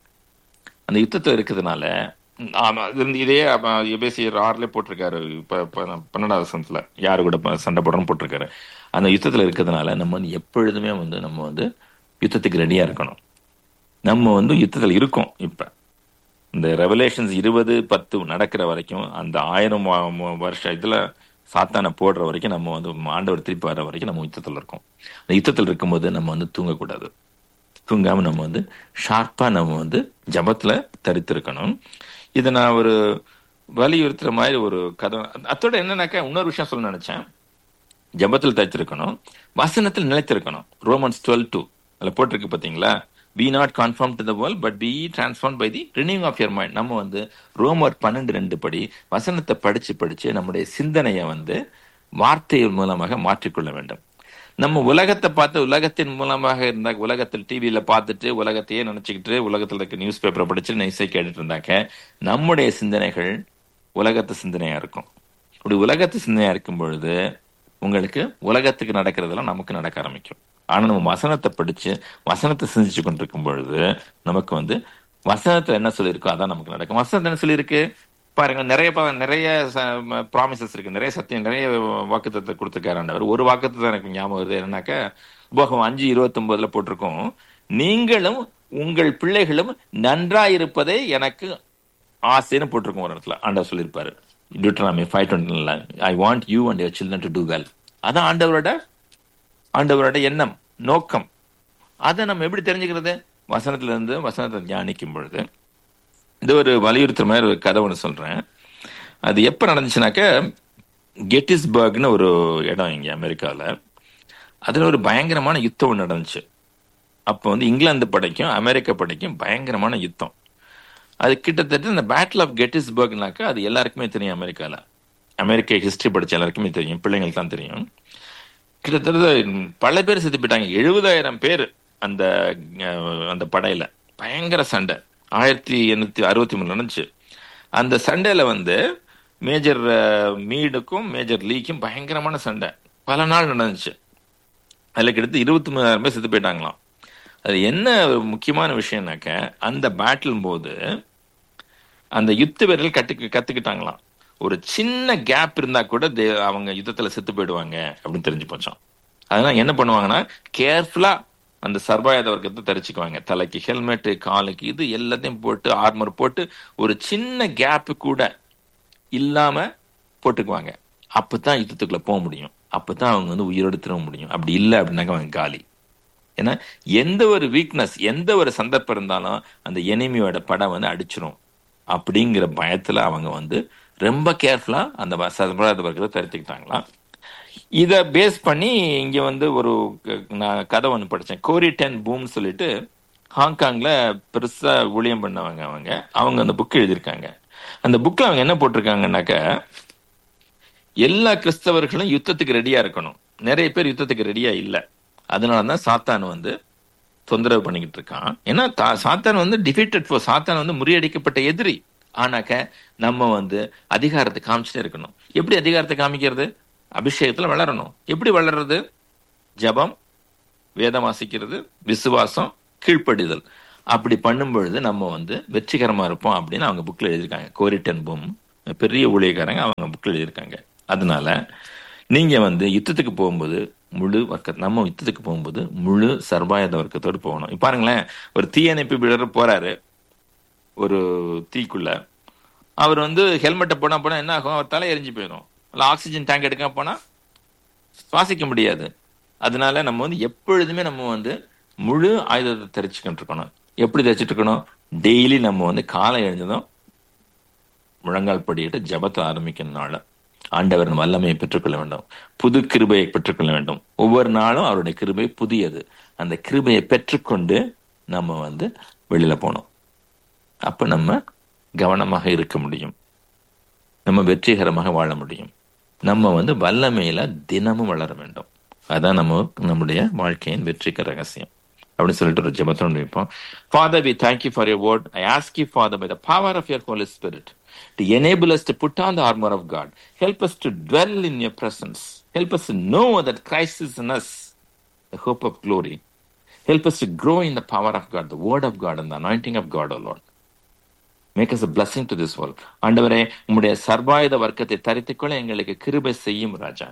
அந்த யுத்தத்துல இருக்கிறதுனால ஆமா இது வந்து இதே எபேசியர் ஆறுல போட்டிருக்காரு இப்ப இப்ப பன்னெண்டாவது சனத்துல யாரு கூட ப- சண்டை போடுறோம்னு போட்டிருக்காரு அந்த யுத்தத்துல இருக்கிறதுனால நம்ம வந்து எப்பொழுதுமே வந்து நம்ம வந்து யுத்தத்துக்கு ரெடியா இருக்கணும் நம்ம வந்து யுத்தத்துல இருக்கோம் இப்ப இந்த ரெவலேஷன்ஸ் இருபது பத்து நடக்கிற வரைக்கும் அந்த ஆயிரம் வா- மு- வருஷம் இதுல சாத்தானை போடுற வரைக்கும் நம்ம வந்து ஆண்டவர் திருப்பி வர்ற வரைக்கும் நம்ம யுத்தத்துல இருக்கோம் அந்த யுத்தத்துல இருக்கும்போது நம்ம வந்து தூங்கக்கூடாது தூங்காம நம்ம வந்து ஷார்ப்பா நம்ம வந்து ஜபத்துல தரித்திருக்கணும் இதை நான் ஒரு வலியுறுத்துற மாதிரி ஒரு கதை அத்தோட என்னன்னாக்கா இன்னொரு விஷயம் சொல்ல நினைச்சேன் ஜபத்தில் தரித்திருக்கணும் வசனத்தில் நிலைத்திருக்கணும் ரோமன்ஸ் டுவெல் டூ அதில் போட்டிருக்கு பார்த்தீங்களா be not conform to the world but be transform by the renewing of your mind நம்ம வந்து ரோமர் பன்னெண்டு ரெண்டு படி வசனத்தை படிச்சு படிச்சு நம்முடைய சிந்தனையை வந்து வார்த்தையின் மூலமாக மாற்றிக்கொள்ள வேண்டும் நம்ம உலகத்தை பார்த்து உலகத்தின் மூலமாக இருந்தா உலகத்தில் டிவியில பார்த்துட்டு உலகத்தையே நினைச்சுக்கிட்டு உலகத்துல இருக்க நியூஸ் பேப்பரை படிச்சு நைஸை கேட்டுட்டு இருந்தாக்க நம்முடைய சிந்தனைகள் உலகத்து சிந்தனையா இருக்கும் இப்படி உலகத்து சிந்தனையா இருக்கும் பொழுது உங்களுக்கு உலகத்துக்கு நடக்கிறதெல்லாம் நமக்கு நடக்க ஆரம்பிக்கும் ஆனா நம்ம வசனத்தை படிச்சு வசனத்தை சிந்திச்சு கொண்டிருக்கும் பொழுது நமக்கு வந்து வசனத்துல என்ன சொல்லியிருக்கோ அதான் நமக்கு நடக்கும் வசனத்துல என்ன சொல்லியிருக்கு பாருங்க நிறைய ப- நிறைய ப்ராமிசஸ் இருக்கு நிறைய சத்தியம் நிறைய வாக்குத்தத்தை கொடுத்துருக்காரு ஆண்டவர் ஒரு வாக்குத்தத்தை எனக்கு ஞாபகம் வருது என்னன்னாக்க உபகம் அஞ்சு இருபத்தி ஒன்பதுல போட்டிருக்கோம் நீங்களும் உங்கள் பிள்ளைகளும் நன்றாயிருப்பதே எனக்கு ஆசைன்னு போட்டிருக்கோம் ஒரு இடத்துல ஆண்டவர் சொல்லியிருப்பாரு Deuteronomy five twenty I want you and your children to do well அதான் ஆண்டவரோட ஆண்டவரோட எண்ணம் நோக்கம் அதை நம்ம எப்படி தெரிஞ்சுக்கிறது வசனத்துல இருந்து வசனத்தை தியானிக்கும் பொழுது இது ஒரு வலியுறுத்துற மாதிரி ஒரு கதை ஒன்று சொல்றேன் அது எப்ப நடந்துச்சுனாக்க கெட்டிஸ்பர்க்னு ஒரு இடம் இங்க அமெரிக்காவில் அதுல ஒரு பயங்கரமான யுத்தம் ஒன்று நடந்துச்சு அப்போ வந்து இங்கிலாந்து படைக்கும் அமெரிக்க படைக்கும் பயங்கரமான யுத்தம் அது கிட்டத்தட்ட இந்த பேட்டில் ஆஃப் கெட்டிஸ்பர்க்னாக்கா அது எல்லாருக்குமே தெரியும் அமெரிக்கால அமெரிக்க ஹிஸ்டரி படிச்ச எல்லாருக்குமே தெரியும் பிள்ளைங்களுக்கு தான் தெரியும் கிட்டத்தட்ட பல பேர் செத்து போயிட்டாங்க எழுபதாயிரம் பேர் அந்த அஹ், அந்த படையில பயங்கர சண்டை ஆயிரத்தி எண்ணூத்தி அறுபத்தி மூணு நடந்துச்சு அந்த சண்டையில வந்து மேஜர் அஹ், மீடுக்கும் மேஜர் லீக்கும் பயங்கரமான சண்டை பல நாள் நடந்துச்சு அதுல கிட்டத்தட்ட இருபத்தி மூணாயிரம் பேர் செத்து போயிட்டாங்களாம் அது என்ன ஒரு முக்கியமான விஷயம்னாக்க அந்த பேட்டில் போது அந்த யுத்த வீரர்கள் கட்டு கத்துக்கிட்டாங்களாம் ஒரு சின்ன கேப் இருந்தா கூட தே- அவங்க யுத்தத்துல செத்து போயிடுவாங்க அப்படின்னு தெரிஞ்சு போச்சோம் அதனால என்ன பண்ணுவாங்கன்னா கேர்ஃபுல்லா அந்த சர்வாயுத வர்க்கத்தை தரிச்சுக்குவாங்க தலைக்கு ஹெல்மெட் காலுக்கு இது எல்லாத்தையும் போட்டு ஆர்மர் போட்டு ஒரு சின்ன கேப் கூட இல்லாம போட்டுக்குவாங்க அப்பதான் யுத்தத்துக்குள்ள போக முடியும் அப்பதான் அவங்க வந்து உயிரோடு திரும்ப முடியும் அப்படி இல்லை அப்படின்னாக்க அவங்க காலி ஏன்னா எந்த ஒரு வீக்னஸ் எந்த ஒரு சந்தர்ப்பம் இருந்தாலும் அந்த எனிமியோட படம் வந்து அடிச்சிரும் அப்படிங்கிற பயத்துல அவங்க வந்து ரொம்ப கேர்ஃபுல்லா அந்த வ- சர்வராத வர்க்கத்தை தரித்துக்கிட்டாங்களாம் இத பேஸ் பண்ணி இங்க வந்து ஒரு க- நான் கதை ஒன்று படிச்சேன் கோரி டென் பூம் சொல்லிட்டு ஹாங்காங்ல பெருசா ஊழியம் பண்ணவங்க அவங்க அவங்க அந்த புக் எழுதியிருக்காங்க அந்த புக்ல அவங்க என்ன போட்டிருக்காங்கன்னாக்க எல்லா கிறிஸ்தவர்களும் யுத்தத்துக்கு ரெடியா இருக்கணும் நிறைய பேர் யுத்தத்துக்கு ரெடியா இல்ல அதனாலதான் சாத்தான் வந்து தொந்தரவு பண்ணிக்கிட்டு இருக்கான் ஏன்னா தா- சாத்தான் வந்து டிஃபீட்டட் ஃபோர் சாத்தான் வந்து முறியடிக்கப்பட்ட எதிரி ஆனாக்க நம்ம வந்து அதிகாரத்தை காமிச்சிட்டே இருக்கணும் எப்படி அதிகாரத்தை காமிக்கிறது அபிஷேகத்துல வளரணும் எப்படி வளர்றது ஜெபம் வேதம் வாசிக்கிறது விசுவாசம் கீழ்ப்படிதல் அப்படி பண்ணும் பொழுது நம்ம வந்து வெற்றிகரமா இருப்போம் அப்படின்னு அவங்க புக்ல எழுதியிருக்காங்க கோரிட்டன் பூம் பெரிய ஊழியக்காரங்க அவங்க புக்ல எழுதியிருக்காங்க அதனால நீங்க வந்து யுத்தத்துக்கு போகும்போது முழு வர்க்க நம்ம யுத்தத்துக்கு போகும்போது முழு சர்வாயுத வர்க்கத்தோடு போகணும் இப்ப பாருங்களேன் ஒரு தீயணைப்பு வீரர் போறாரு ஒரு தீக்குள்ள அவர் வந்து ஹெல்மெட்டை போனா போனா என்ன ஆகும் அவர் தலை எரிஞ்சு போயிடும் இல்ல ஆக்சிஜன் டேங்க் எடுக்க போனா சுவாசிக்க முடியாது அதனால நம்ம வந்து எப்பொழுதுமே நம்ம வந்து முழு ஆயுதத்தை தெரிச்சுக்கிட்டு இருக்கணும் எப்படி தெரிச்சிட்டு இருக்கணும் டெய்லி நம்ம வந்து காலை எழுந்ததும் முழங்கால் படியிட்டு ஜபத்தை ஆரம்பிக்கும் நாள் ஆண்டவர் வல்லமையை பெற்றுக்கொள்ள வேண்டும் புது கிருபையை பெற்றுக்கொள்ள வேண்டும் ஒவ்வொரு நாளும் அவருடைய கிருபை புதியது அந்த கிருபையை பெற்றுக்கொண்டு நம்ம வந்து வெளியில போகணும் அப்ப நம்ம கவனமாக இருக்க முடியும் நம்ம வெற்றிகரமாக வாழ முடியும் நம்ம வந்து வல்லமையில தினமும் வளர வேண்டும் அதான் நம்ம நம்முடைய வாழ்க்கையின் வெற்றிக்கு ரகசியம் அப்படின்னு சொல்லிட்டு ஒரு ஜெபத்தோடு வைப்போம் Father we thank you for your word I ask you Father by the power of your Holy Spirit to enable us to put on the armor of God. Help us to dwell in your presence. Help us to know that Christ is in us, the hope of glory. Help us to grow in the power of God, the word of God, and the anointing of God, O Lord. Make us a blessing to this world ஆண்டவரே உம்முடைய சர்வாயுத வர்க்கத்தை தரித்துக்கொள்ள எங்களுக்கு கிருபை செய்யும் ராஜா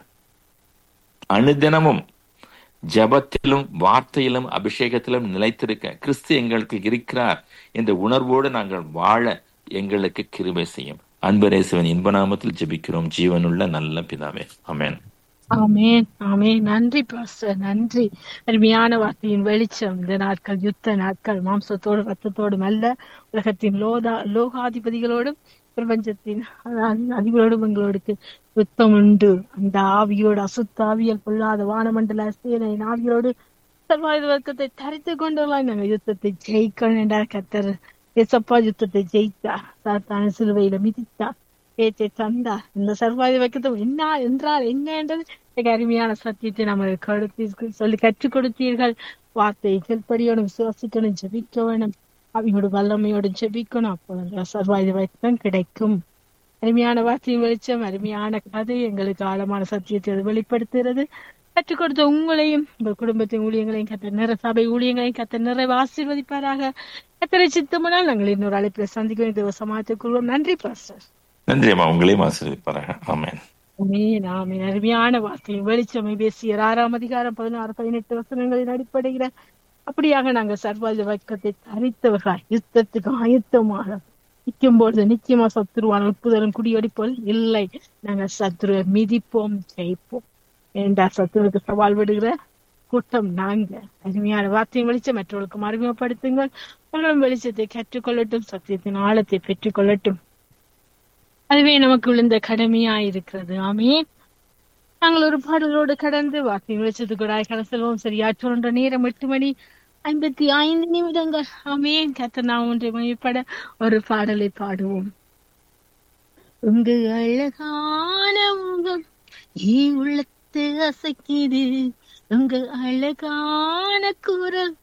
அனுதினமும் ஜபத்திலும் வார்த்தையிலும் அபிஷேகத்திலும் நிலைத்திருக்க கிறிஸ்து எங்களுக்கு இருக்கிறார் என்ற உணர்வோடு நாங்கள் வாழ எங்களுக்கு கிருபை செய்யும் அன்பரேசுவன் இன்ப நாமத்தில் ஜெபிக்கிறோம் ஜீவனுள்ள நல்ல பிதாவே அமேன் ஆமேன் ஆமேன் நன்றி பாஸ்டர் நன்றி அருமையான வார்த்தையின் வெளிச்சம் இந்த நாட்கள் யுத்த நாட்கள் மாம்சத்தோடு ரத்தத்தோடும் அல்ல உலகத்தின் லோதா லோகாதிபதிகளோடும் பிரபஞ்சத்தின் அதி- அதிபரோடும் எங்களோடு யுத்தம் உண்டு அந்த ஆவியோடு அசுத்த ஆவியல் கொள்ளாத வானமண்டல சேனையின் ஆவியோடு சர்வாயுத வர்க்கத்தை தரித்து கொண்டுலாம் நாங்கள் யுத்தத்தை ஜெயிக்கணும் என்றார் கத்தர் எசப்பா யுத்தத்தை ஜெயித்தார் சாத்தான சிலுவையில மிதித்தார் பேச்சை தந்தார் இந்த சர்வாயுத வர்க்கத்தை என்ன என்றால் என்ன என்றது மிக அருமையான சத்தியத்தை நம்ம கொடுத்து சொல்லி கற்றுக் கொடுத்தீர்கள் வார்த்தையை கீழ்ப்படியோடு விசுவாசிக்கணும் ஜெபிக்க வேணும் அவையோடு வல்லமையோடு ஜெபிக்கணும் அப்போ அந்த சர்வாயுத வர்க்கம் கிடைக்கும் அருமையான வார்த்தையின் வெளிச்சம் அருமையான கதை எங்களுக்கு ஆழமான சத்தியத்தை அது வெளிப்படுத்துகிறது கற்றுக் கொடுத்த உங்களையும் உங்கள் குடும்பத்தின் ஊழியங்களையும் கத்த நிற சபை ஊழியங்களையும் கத்த நிறைவு ஆசீர்வதிப்பாராக கத்தரை சித்தமானால் நாங்கள் இன்னொரு அழைப்பில் சந்திக்கும் தேவ சமாளித்துக் நன்றி பாஸ்டர் நன்றி அம்மா உங்களையும் ஆசீர்வதிப்பாராக ஆமேன் ஆமென், ஆமென். அருமையான வார்த்தையும் வெளிச்சமை பேசிய ஆறாம் அதிகாரம் பதினாறு பதினெட்டு வசனங்களின் அடிப்படையில அப்படியாக நாங்கள் சர்வாயுத வர்க்கத்தை தரித்தவர்களாய் யுத்தத்துக்கு ஆயத்தமாக நிற்கும் பொழுது நிச்சயமா சத்துருவான உட்புதலும் குடியடிப்போல் இல்லை நாங்கள் சத்துருவை மிதிப்போம் ஜெயிப்போம் ஏண்டா சத்துருவுக்கு சவால் விடுகிற கூட்டம் நாங்க அருமையான வார்த்தையும் வெளிச்சம் மற்றவர்களுக்கும் அறிமுகப்படுத்துங்கள் அவர்களும் வெளிச்சத்தை கற்றுக்கொள்ளட்டும் சத்தியத்தின் ஆழத்தை பெற்றுக்கொள்ளட்டும் அதுவே நமக்கு விழுந்த கடமையா இருக்கிறது ஆமீன் நாங்கள் ஒரு பாடலோடு கடந்து வாக்கிங் வெளிச்சத்து கூட கடை செல்வோம் சரியா சொல்ற நேரம் எட்டு மணி ஐம்பத்தி ஐந்து நிமிடங்கள் ஆமீன் கத்த நாம் ஒன்றை மையப்பட ஒரு பாடலை பாடுவோம் உங்க அழகான முகம் ஈ உள்ளத்து அசைக்குது உங்க அழகான குரல்